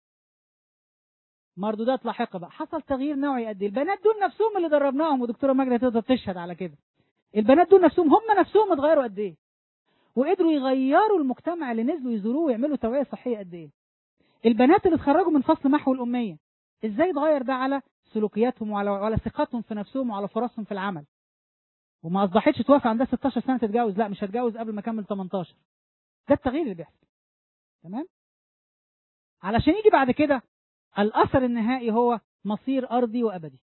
مردودات لاحقه بقى حصل تغيير نوعي قد ايه البنات دول نفسهم اللي دربناهم ودكتوره ماجده تقدر تشهد على كده البنات دول نفسهم هم نفسهم اتغيروا قد ايه وقدروا يغيروا المجتمع اللي نزلوا يزوروه ويعملوا توعيه صحيه قد ايه البنات اللي اتخرجوا من فصل محو الاميه ازاي اتغير ده على سلوكياتهم وعلى وعلى ثقتهم في نفسهم وعلى فرصهم في العمل وما اصبحتش توافق عندها 16 سنه تتجوز لا مش هتجوز قبل ما اكمل 18 ده التغيير اللي بيحصل تمام علشان يجي بعد كده الاثر النهائي هو مصير ارضي وابدي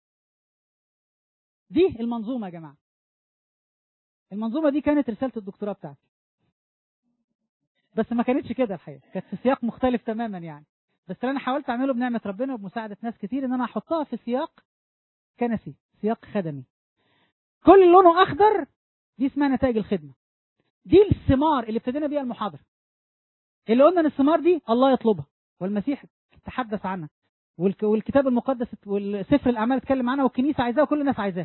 دي المنظومه يا جماعه المنظومه دي كانت رساله الدكتوراه بتاعتي بس ما كانتش كده الحقيقه كانت في سياق مختلف تماما يعني بس اللي انا حاولت اعمله بنعمه ربنا وبمساعده ناس كتير ان انا احطها في سياق كنسي سياق خدمي كل اللي لونه اخضر دي اسمها نتائج الخدمه دي الثمار اللي ابتدينا بيها المحاضره اللي قلنا ان الثمار دي الله يطلبها والمسيح تحدث عنها والك- والكتاب المقدس والسفر الاعمال اتكلم عنها والكنيسه عايزاها وكل الناس عايزاها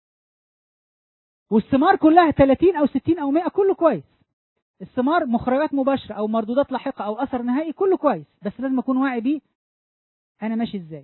والثمار كلها 30 او 60 او 100 كله كويس الثمار مخرجات مباشره او مردودات لاحقه او اثر نهائي كله كويس بس لازم اكون واعي بيه انا ماشي ازاي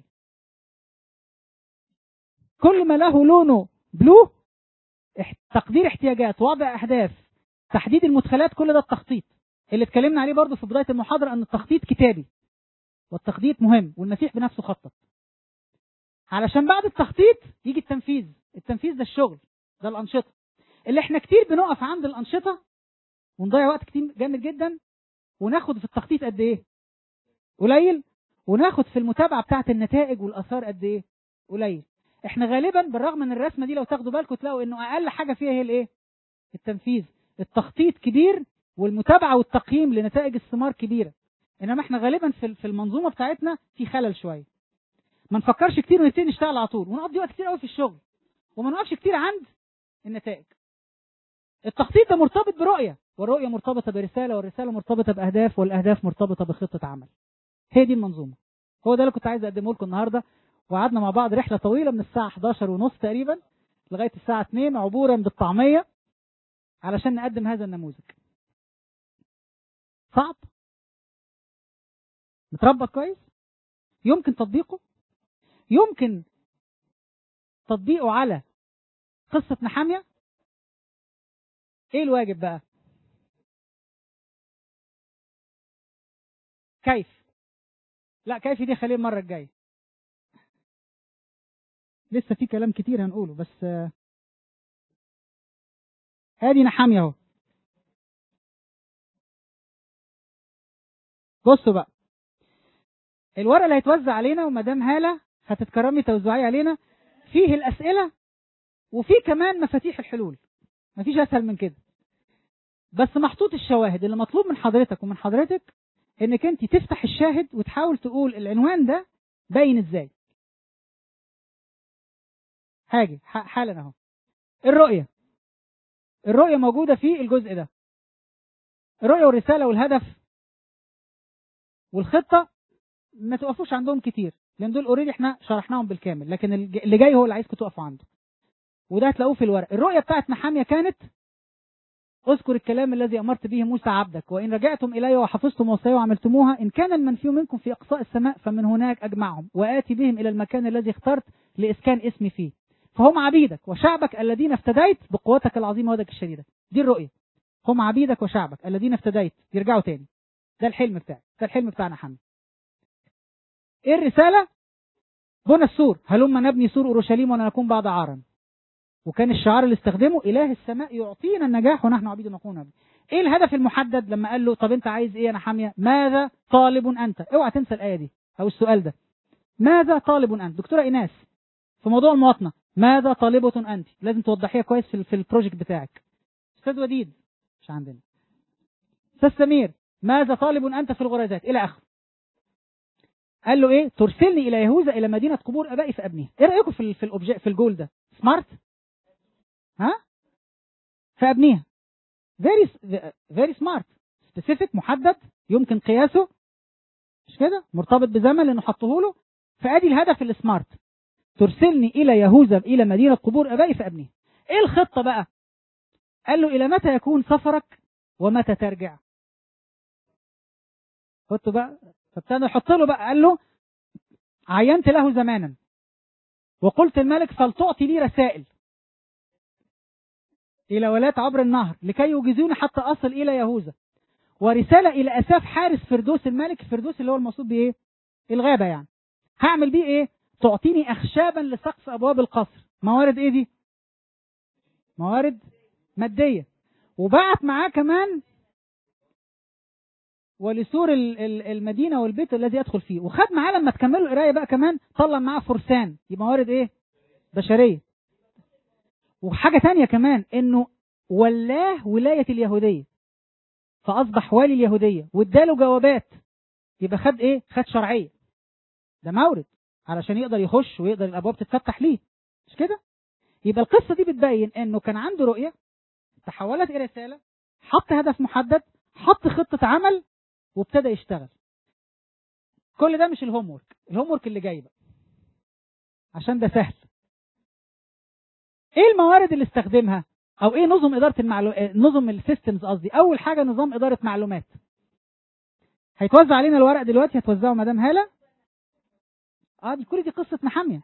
كل ما له لونه بلو اح- تقدير احتياجات وضع اهداف تحديد المدخلات كل ده التخطيط اللي اتكلمنا عليه برضو في بدايه المحاضره ان التخطيط كتابي والتخطيط مهم والمسيح بنفسه خطط علشان بعد التخطيط يجي التنفيذ التنفيذ ده الشغل ده الانشطه اللي احنا كتير بنقف عند الانشطه ونضيع وقت كتير جامد جدا وناخد في التخطيط قد ايه قليل وناخد في المتابعه بتاعه النتائج والاثار قد ايه قليل احنا غالبا بالرغم من الرسمه دي لو تاخدوا بالكم تلاقوا انه اقل حاجه فيها هي الايه التنفيذ التخطيط كبير والمتابعه والتقييم لنتائج الثمار كبيره انما احنا غالبا في في المنظومه بتاعتنا في خلل شويه ما نفكرش كتير ونبتدي نشتغل على طول ونقضي وقت كتير قوي في الشغل وما نقفش كتير عند النتائج التخطيط ده مرتبط برؤيه والرؤيه مرتبطه برساله والرساله مرتبطه باهداف والاهداف مرتبطه بخطه عمل هي دي المنظومه هو ده اللي كنت عايز اقدمه لكم النهارده وقعدنا مع بعض رحله طويله من الساعه 11 ونص تقريبا لغايه الساعه 2 عبورا بالطعميه علشان نقدم هذا النموذج صعب متربط كويس يمكن تطبيقه يمكن تطبيقه على قصة نحامية ايه الواجب بقى كيف لا كيف دي خليه المرة الجاية لسه في كلام كتير هنقوله بس آه، ادي نحامية اهو بصوا بقى الورق اللي هيتوزع علينا ومدام هالة هتتكرمي توزعيه علينا فيه الأسئلة وفيه كمان مفاتيح الحلول مفيش أسهل من كده بس محطوط الشواهد اللي مطلوب من حضرتك ومن حضرتك انك انت تفتح الشاهد وتحاول تقول العنوان ده باين ازاي هاجي ح- حالا اهو الرؤية الرؤية موجودة في الجزء ده الرؤية والرسالة والهدف والخطة ما توقفوش عندهم كتير لان دول اوريدي احنا شرحناهم بالكامل لكن الج- اللي جاي هو اللي عايزكم تقفوا عنده وده هتلاقوه في الورق الرؤية بتاعت نحامية كانت اذكر الكلام الذي امرت به موسى عبدك وان رجعتم الي وحفظتم وصايا وعملتموها ان كان المنفي منكم في اقصاء السماء فمن هناك اجمعهم واتي بهم الى المكان الذي اخترت لاسكان اسمي فيه فهم عبيدك وشعبك الذين افتديت بقوتك العظيمه ويدك الشديده دي الرؤيه هم عبيدك وشعبك الذين افتديت يرجعوا تاني ده الحلم بتاعي ده الحلم بتاعنا حمد ايه الرساله بنى السور هلما نبني سور اورشليم ونكون بعد عارا وكان الشعار اللي استخدمه اله السماء يعطينا النجاح ونحن عبيد نكون عبيد ايه الهدف المحدد لما قال له طب انت عايز ايه يا نحاميه ماذا طالب انت اوعى تنسى الايه دي او السؤال ده ماذا طالب انت دكتوره ايناس في موضوع المواطنه ماذا طالبة انت لازم توضحيها كويس في, في البروجكت بتاعك استاذ وديد مش عندنا استاذ سمير ماذا طالب انت في الغرزات الى اخره قال له ايه ترسلني الى يهوذا الى مدينه قبور ابائي فابنيها ايه رايكم في ال في الأوبجي في الجول ده سمارت ها فابنيها very very smart specific محدد يمكن قياسه مش كده مرتبط بزمن لانه حطه له فادي الهدف السمارت ترسلني الى يهوذا الى مدينه قبور ابائي فابنيها ايه الخطه بقى قال له الى متى يكون سفرك ومتى ترجع حطوا بقى فابتدى يحط له بقى قال له عينت له زمانا وقلت الملك فلتعطي لي رسائل إلى ولاة عبر النهر لكي يجيزوني حتى أصل إلى يهوذا ورسالة إلى أساف حارس فردوس الملك فردوس اللي هو المقصود بإيه الغابة يعني هعمل بيه إيه تعطيني أخشابا لسقف أبواب القصر موارد إيه دي موارد مادية وبعت معاه كمان ولسور ال- ال- المدينة والبيت الذي يدخل فيه وخد معاه لما تكملوا القراية بقى كمان طلع معاه فرسان يبقى موارد إيه بشرية وحاجة تانية كمان انه ولاه ولاية اليهودية فاصبح والي اليهودية واداله جوابات يبقى خد ايه خد شرعية ده مورد علشان يقدر يخش ويقدر الابواب تتفتح ليه مش كده يبقى القصة دي بتبين انه كان عنده رؤية تحولت الى رسالة حط هدف محدد حط خطة عمل وابتدى يشتغل كل ده مش الهوم ورك الهوم ورك اللي جاي بقى عشان ده سهل ايه الموارد اللي استخدمها او ايه نظم اداره المعلو... نظم السيستمز قصدي اول حاجه نظام اداره معلومات هيتوزع علينا الورق دلوقتي هتوزعه مدام هاله اه دي كل دي قصه نحاميه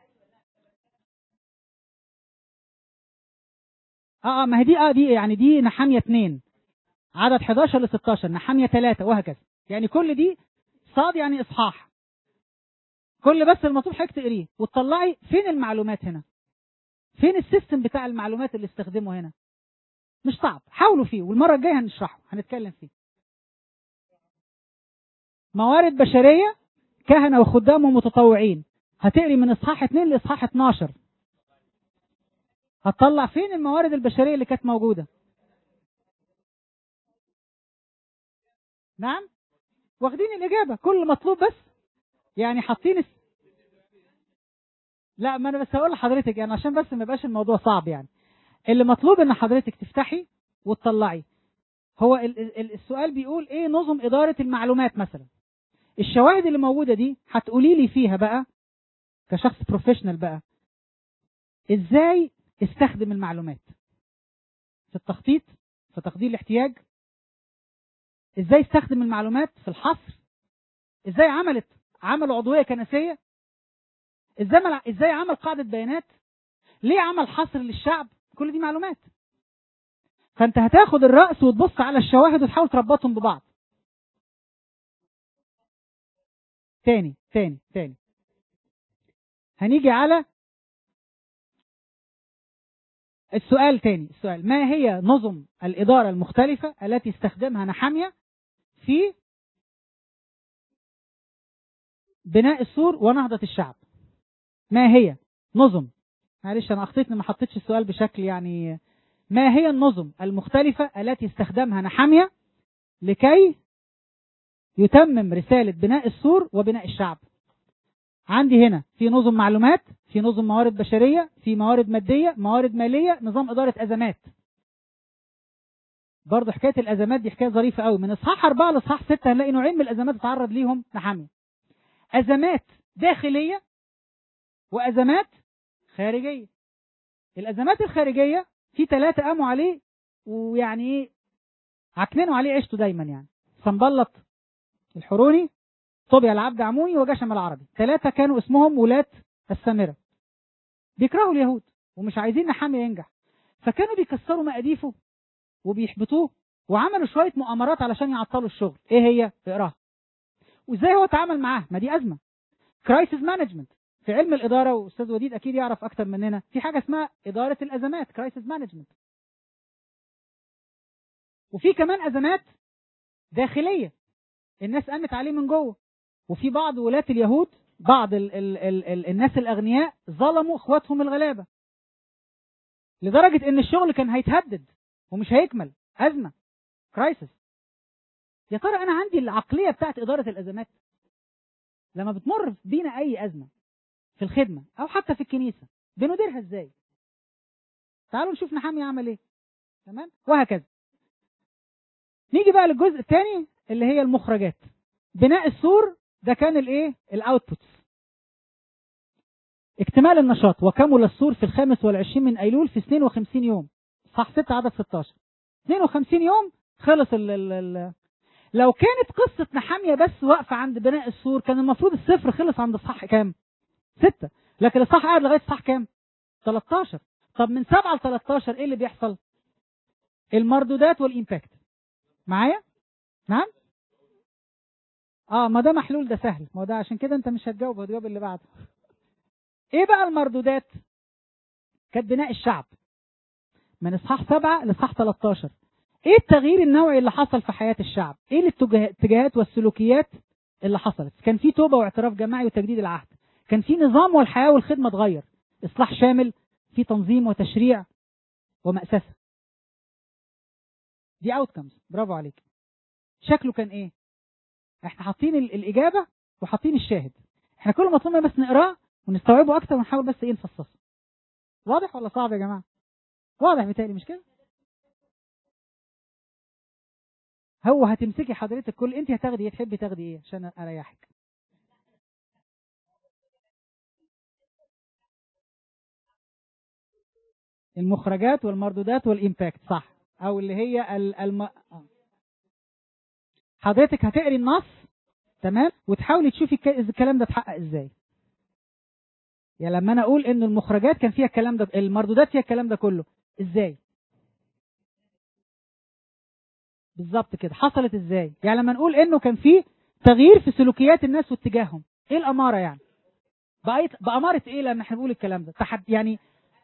اه اه ما هي دي اه دي يعني دي نحاميه اتنين عدد 11 ل 16 نحاميه ثلاثة وهكذا يعني كل دي صاد يعني اصحاح كل بس المطلوب حضرتك تقريه وتطلعي فين المعلومات هنا فين السيستم بتاع المعلومات اللي استخدمه هنا مش صعب حاولوا فيه والمره الجايه هنشرحه هنتكلم فيه موارد بشريه كهنه وخدام ومتطوعين هتقري من اصحاح 2 لاصحاح 12 هتطلع فين الموارد البشريه اللي كانت موجوده نعم واخدين الاجابه كل مطلوب بس يعني حاطين الس... لا ما انا بس هقول لحضرتك يعني عشان بس ما يبقاش الموضوع صعب يعني اللي مطلوب ان حضرتك تفتحي وتطلعي هو ال- ال- السؤال بيقول ايه نظم اداره المعلومات مثلا الشواهد اللي موجوده دي هتقولي لي فيها بقى كشخص بروفيشنال بقى ازاي استخدم المعلومات في التخطيط في تقدير الاحتياج ازاي استخدم المعلومات في الحصر ازاي عملت عمل عضويه كنسيه ازاي مل... ازاي عمل قاعده بيانات ليه عمل حصر للشعب كل دي معلومات فانت هتاخد الراس وتبص على الشواهد وتحاول تربطهم ببعض تاني تاني تاني هنيجي على السؤال تاني السؤال ما هي نظم الإدارة المختلفة التي استخدمها نحامية في بناء السور ونهضة الشعب ما هي نظم معلش انا اخطيت إني ما حطيتش السؤال بشكل يعني ما هي النظم المختلفة التي استخدمها نحامية لكي يتمم رسالة بناء السور وبناء الشعب عندي هنا في نظم معلومات في نظم موارد بشرية في موارد مادية موارد مالية نظام إدارة أزمات برضه حكايه الازمات دي حكايه ظريفه قوي من اصحاح اربعه لاصحاح سته هنلاقي نوعين من الازمات اتعرض ليهم نحاميه ازمات داخليه وازمات خارجيه الازمات الخارجيه في ثلاثه قاموا عليه ويعني ايه عكننوا عليه عيشته دايما يعني صنبلط الحروني طوبيا العبد عموني وجشم العربي ثلاثه كانوا اسمهم ولاة السامره بيكرهوا اليهود ومش عايزين نحامي ينجح فكانوا بيكسروا مقاديفه وبيحبطوه وعملوا شويه مؤامرات علشان يعطلوا الشغل ايه هي اقراها وازاي هو تعامل معاه ما دي ازمه كرايسيس مانجمنت في علم الاداره واستاذ وديد اكيد يعرف اكتر مننا في حاجه اسمها اداره الازمات كرايسيس مانجمنت وفي كمان ازمات داخليه الناس قامت عليه من جوه وفي بعض ولاة اليهود بعض ال ال ال ال الناس الاغنياء ظلموا اخواتهم الغلابه لدرجه ان الشغل كان هيتهدد ومش هيكمل ازمه كرايسيس يا ترى انا عندي العقليه بتاعت اداره الازمات لما بتمر بينا اي ازمه في الخدمه او حتى في الكنيسه بنديرها ازاي تعالوا نشوف نحامي عمل ايه تمام وهكذا نيجي بقى للجزء الثاني اللي هي المخرجات بناء السور ده كان الايه الاوتبوتس اكتمال النشاط وكمل السور في الخامس والعشرين من ايلول في 52 يوم صح 6 عدد 16 52 يوم خلص ال ال ال لو كانت قصة نحامية بس واقفة عند بناء السور كان المفروض الصفر خلص عند الصح كام؟ ستة لكن الصح قاعد لغاية الصح كام؟ 13 طب من 7 ل 13 ايه اللي بيحصل؟ المردودات والإمباكت معايا؟ نعم؟ اه ما ده محلول ده سهل ما هو ده عشان كده انت مش هتجاوب هتجاوب اللي بعده ايه بقى المردودات؟ كانت بناء الشعب من اصحاح 7 لاصحاح 13 ايه التغيير النوعي اللي حصل في حياة الشعب ايه الاتجاهات والسلوكيات اللي حصلت كان في توبة واعتراف جماعي وتجديد العهد كان في نظام والحياة والخدمة اتغير اصلاح شامل في تنظيم وتشريع ومأسسة دي اوتكمز برافو عليك شكله كان ايه احنا حاطين ال- الاجابة وحاطين الشاهد احنا كل مطلوب بس نقراه ونستوعبه اكتر ونحاول بس ايه نفصصه واضح ولا صعب يا جماعة واضح بتهيألي مش كده هو هتمسكي حضرتك كل انت هتاخدي ايه تحبي تاخدي ايه عشان اريحك المخرجات والمردودات والامباكت صح او اللي هي ال- الم... آه. حضرتك هتقري النص تمام وتحاولي تشوفي الك- الكلام ده اتحقق ازاي يعني لما انا اقول ان المخرجات كان فيها الكلام ده المردودات فيها الكلام ده كله ازاي بالظبط كده حصلت ازاي يعني لما نقول انه كان في تغيير في سلوكيات الناس واتجاههم ايه الاماره يعني بقيت باماره ايه لما احنا بنقول الكلام ده تحد يعني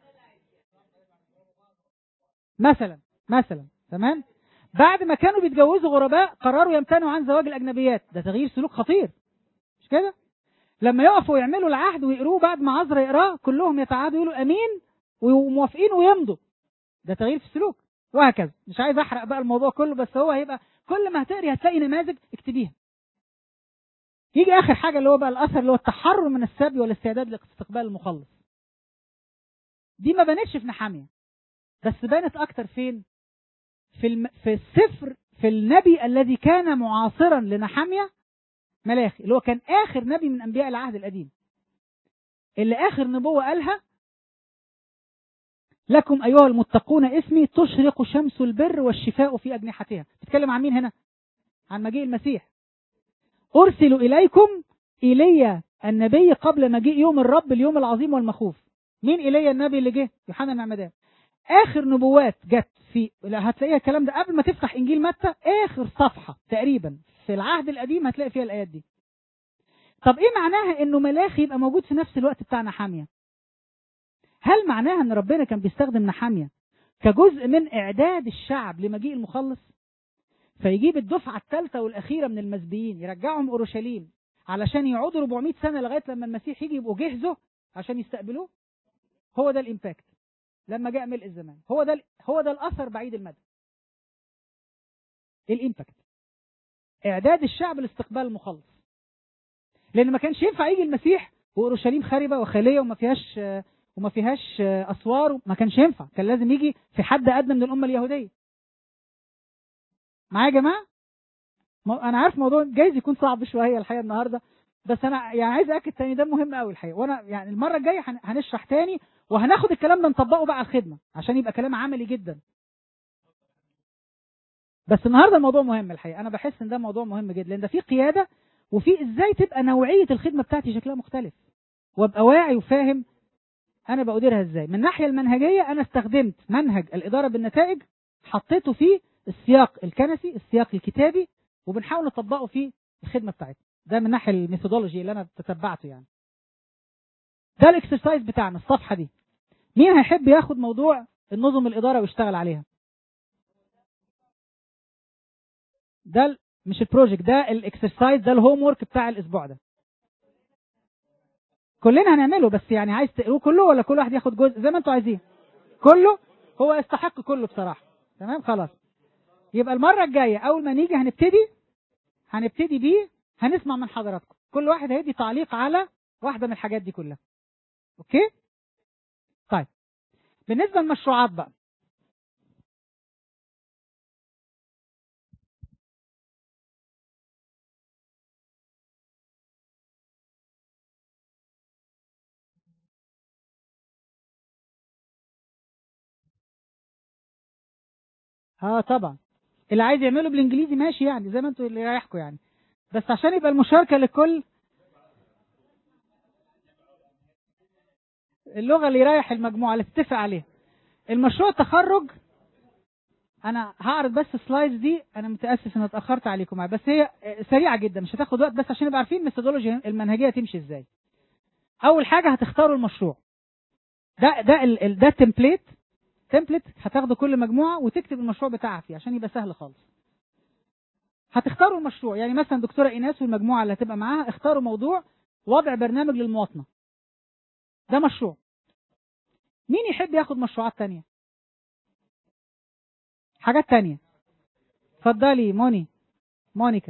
مثلا مثلا تمام بعد ما كانوا بيتجوزوا غرباء قرروا يمتنعوا عن زواج الاجنبيات ده تغيير سلوك خطير مش كده لما يقفوا يعملوا العهد ويقروه بعد ما عذرا يقراه كلهم يتعادوا يقولوا امين وموافقين ويمضوا ده تغيير في السلوك وهكذا مش عايز احرق بقى الموضوع كله بس هو هيبقى كل ما هتقري هتلاقي نماذج اكتبيها يجي اخر حاجه اللي هو بقى الاثر اللي هو التحرر من السبي والاستعداد لاستقبال المخلص دي ما بانتش في نحاميه بس بانت اكتر فين في الم... في السفر في النبي الذي كان معاصرا لنحاميه ملاخي اللي هو كان اخر نبي من انبياء العهد القديم اللي اخر نبوه قالها لكم أيها المتقون اسمي تشرق شمس البر والشفاء في أجنحتها بتتكلم عن مين هنا عن مجيء المسيح أرسل إليكم إيليا النبي قبل مجيء يوم الرب اليوم العظيم والمخوف مين إيليا النبي اللي جه يوحنا المعمدان آخر نبوات جت في لا هتلاقيها الكلام ده قبل ما تفتح إنجيل متى آخر صفحة تقريبا في العهد القديم هتلاقي فيها الآيات دي طب إيه معناها إنه ملاخي يبقى موجود في نفس الوقت بتاع نحامية هل معناها ان ربنا كان بيستخدم نحامية كجزء من اعداد الشعب لمجيء المخلص فيجيب الدفعة الثالثة والأخيرة من المسبيين يرجعهم أورشليم علشان يقعدوا 400 سنة لغاية لما المسيح يجي يبقوا جهزوا عشان يستقبلوه هو ده الإمباكت لما جاء ملء الزمان هو ده هو ده الأثر بعيد المدى الإمباكت إعداد الشعب لاستقبال المخلص لأن ما كانش ينفع يجي المسيح وأورشليم خاربة وخالية وما فيهاش وما فيهاش اسوار ما كانش ينفع كان لازم يجي في حد ادنى من الامه اليهوديه معايا يا جماعه مو- انا عارف موضوع جايز يكون صعب شويه الحقيقه النهارده بس انا يعني عايز اكد تاني ده مهم قوي الحقيقه وانا يعني المره الجايه هن- هنشرح تاني وهناخد الكلام ده نطبقه بقى على الخدمه عشان يبقى كلام عملي جدا بس النهارده الموضوع مهم الحقيقه انا بحس ان ده موضوع مهم جدا لان ده في قياده وفي ازاي تبقى نوعيه الخدمه بتاعتي شكلها مختلف وابقى واعي وفاهم انا بأديرها ازاي من الناحيه المنهجيه انا استخدمت منهج الاداره بالنتائج حطيته فيه السياق الكنسي السياق الكتابي وبنحاول نطبقه في الخدمه بتاعتنا ده من الناحيه الميثودولوجي اللي انا تتبعته يعني ده الاكسرسايز بتاعنا الصفحه دي مين هيحب ياخد موضوع النظم الاداره ويشتغل عليها ده ال- مش البروجكت ده الاكسرسايز ده الهوم ورك بتاع الاسبوع ده كلنا هنعمله بس يعني عايز تقروه كله ولا كل واحد ياخد جزء زي ما انتوا عايزين كله هو يستحق كله بصراحه تمام خلاص يبقى المره الجايه اول ما نيجي هنبتدي هنبتدي بيه هنسمع من حضراتكم كل واحد هيدي تعليق على واحده من الحاجات دي كلها اوكي طيب بالنسبه للمشروعات بقى اه طبعا اللي عايز يعمله بالانجليزي ماشي يعني زي ما انتوا اللي يريحكم يعني بس عشان يبقى المشاركه للكل اللغه اللي يريح المجموعه اللي تتفق عليها المشروع التخرج انا هعرض بس السلايدز دي انا متاسف ان اتاخرت عليكم معايا بس هي سريعه جدا مش هتاخد وقت بس عشان نبقى عارفين الميثودولوجي المنهجيه تمشي ازاي اول حاجه هتختاروا المشروع ده ده ال- ال- ده التمبليت تمبلت هتاخدوا كل مجموعه وتكتب المشروع بتاعها فيه عشان يبقى سهل خالص هتختاروا المشروع يعني مثلا دكتوره ايناس والمجموعه اللي هتبقى معاها اختاروا موضوع وضع برنامج للمواطنه ده مشروع مين يحب ياخد مشروعات تانية حاجات تانية اتفضلي موني مونيكا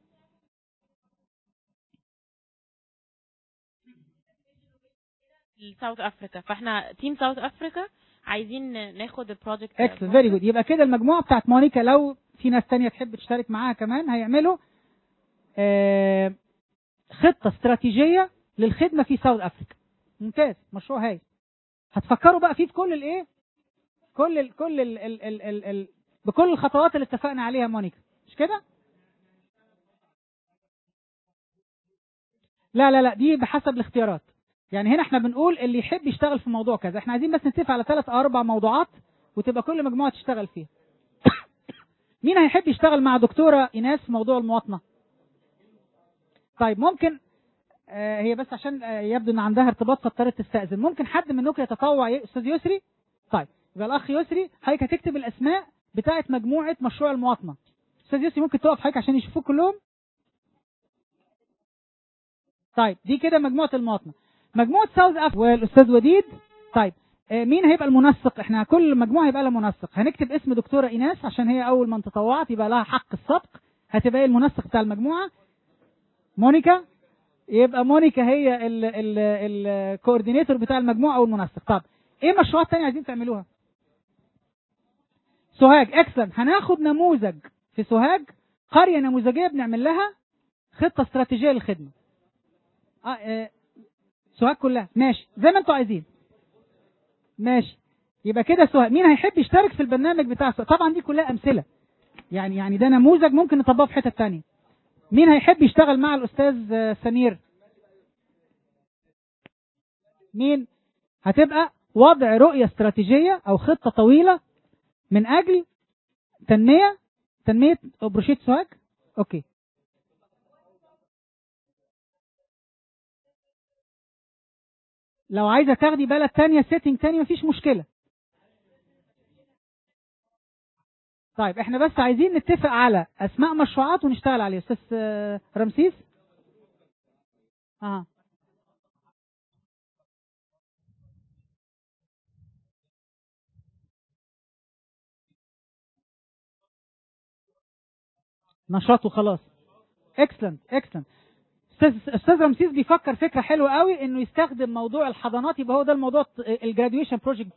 ساوث افريكا فاحنا تيم ساوث افريكا عايزين ناخد البروجكت اكسل فيري جود يبقى كده المجموعه بتاعت مونيكا لو في ناس تانية تحب تشترك معاها كمان هيعملوا آه، خطه استراتيجيه للخدمه في ساوث افريكا ممتاز مشروع هاي هتفكروا بقى فيه في كل الايه كل ال كل ال ال ال ال ال بكل الخطوات اللي اتفقنا عليها مونيكا مش كده لا لا لا دي بحسب الاختيارات يعني هنا احنا بنقول اللي يحب يشتغل في موضوع كذا احنا عايزين بس نتفق على ثلاث او اربع موضوعات وتبقى كل مجموعه تشتغل فيها مين هيحب يشتغل مع دكتوره ايناس في موضوع المواطنه طيب ممكن آه هي بس عشان آه يبدو ان عندها ارتباط فاضطرت تستاذن ممكن حد منكم يتطوع ي- استاذ يسري طيب يبقى الاخ يسري حضرتك هتكتب الاسماء بتاعه مجموعه مشروع المواطنه استاذ يسري ممكن تقف حضرتك عشان يشوفوك كلهم طيب دي كده مجموعه المواطنه مجموعه ساوث افريكا والاستاذ وديد طيب آه، مين هيبقى المنسق احنا كل مجموعه هيبقى لها منسق هنكتب اسم دكتوره ايناس عشان هي اول من تطوعت يبقى لها حق السبق هتبقى هي المنسق بتاع المجموعه مونيكا يبقى مونيكا هي الكوردينيتور بتاع المجموعه او المنسق طب ايه مشروعات تانية عايزين تعملوها سوهاج اكسلنت هناخد نموذج في سوهاج قريه نموذجيه بنعمل لها خطه استراتيجيه للخدمه اه آه، سوهاج كلها ماشي زي ما انتوا عايزين ماشي يبقى كده سؤال مين هيحب يشترك في البرنامج بتاع سؤال طبعا دي كلها امثله يعني يعني ده نموذج ممكن نطبقه في حته تانية مين هيحب يشتغل مع الاستاذ آه، سمير مين هتبقى وضع رؤيه استراتيجيه او خطه طويله من اجل تنميه تنميه بروشيت سوهاج اوكي لو عايزه تاخدي بلد تانية سيتنج تاني مفيش مشكله طيب احنا بس عايزين نتفق على اسماء مشروعات ونشتغل عليها استاذ آه، رمسيس اه نشاط وخلاص اكسلنت اكسلنت استاذ استاذ رمسيس بيفكر فكره حلوه قوي انه يستخدم موضوع الحضانات يبقى هو ده الموضوع الجراديويشن بروجكت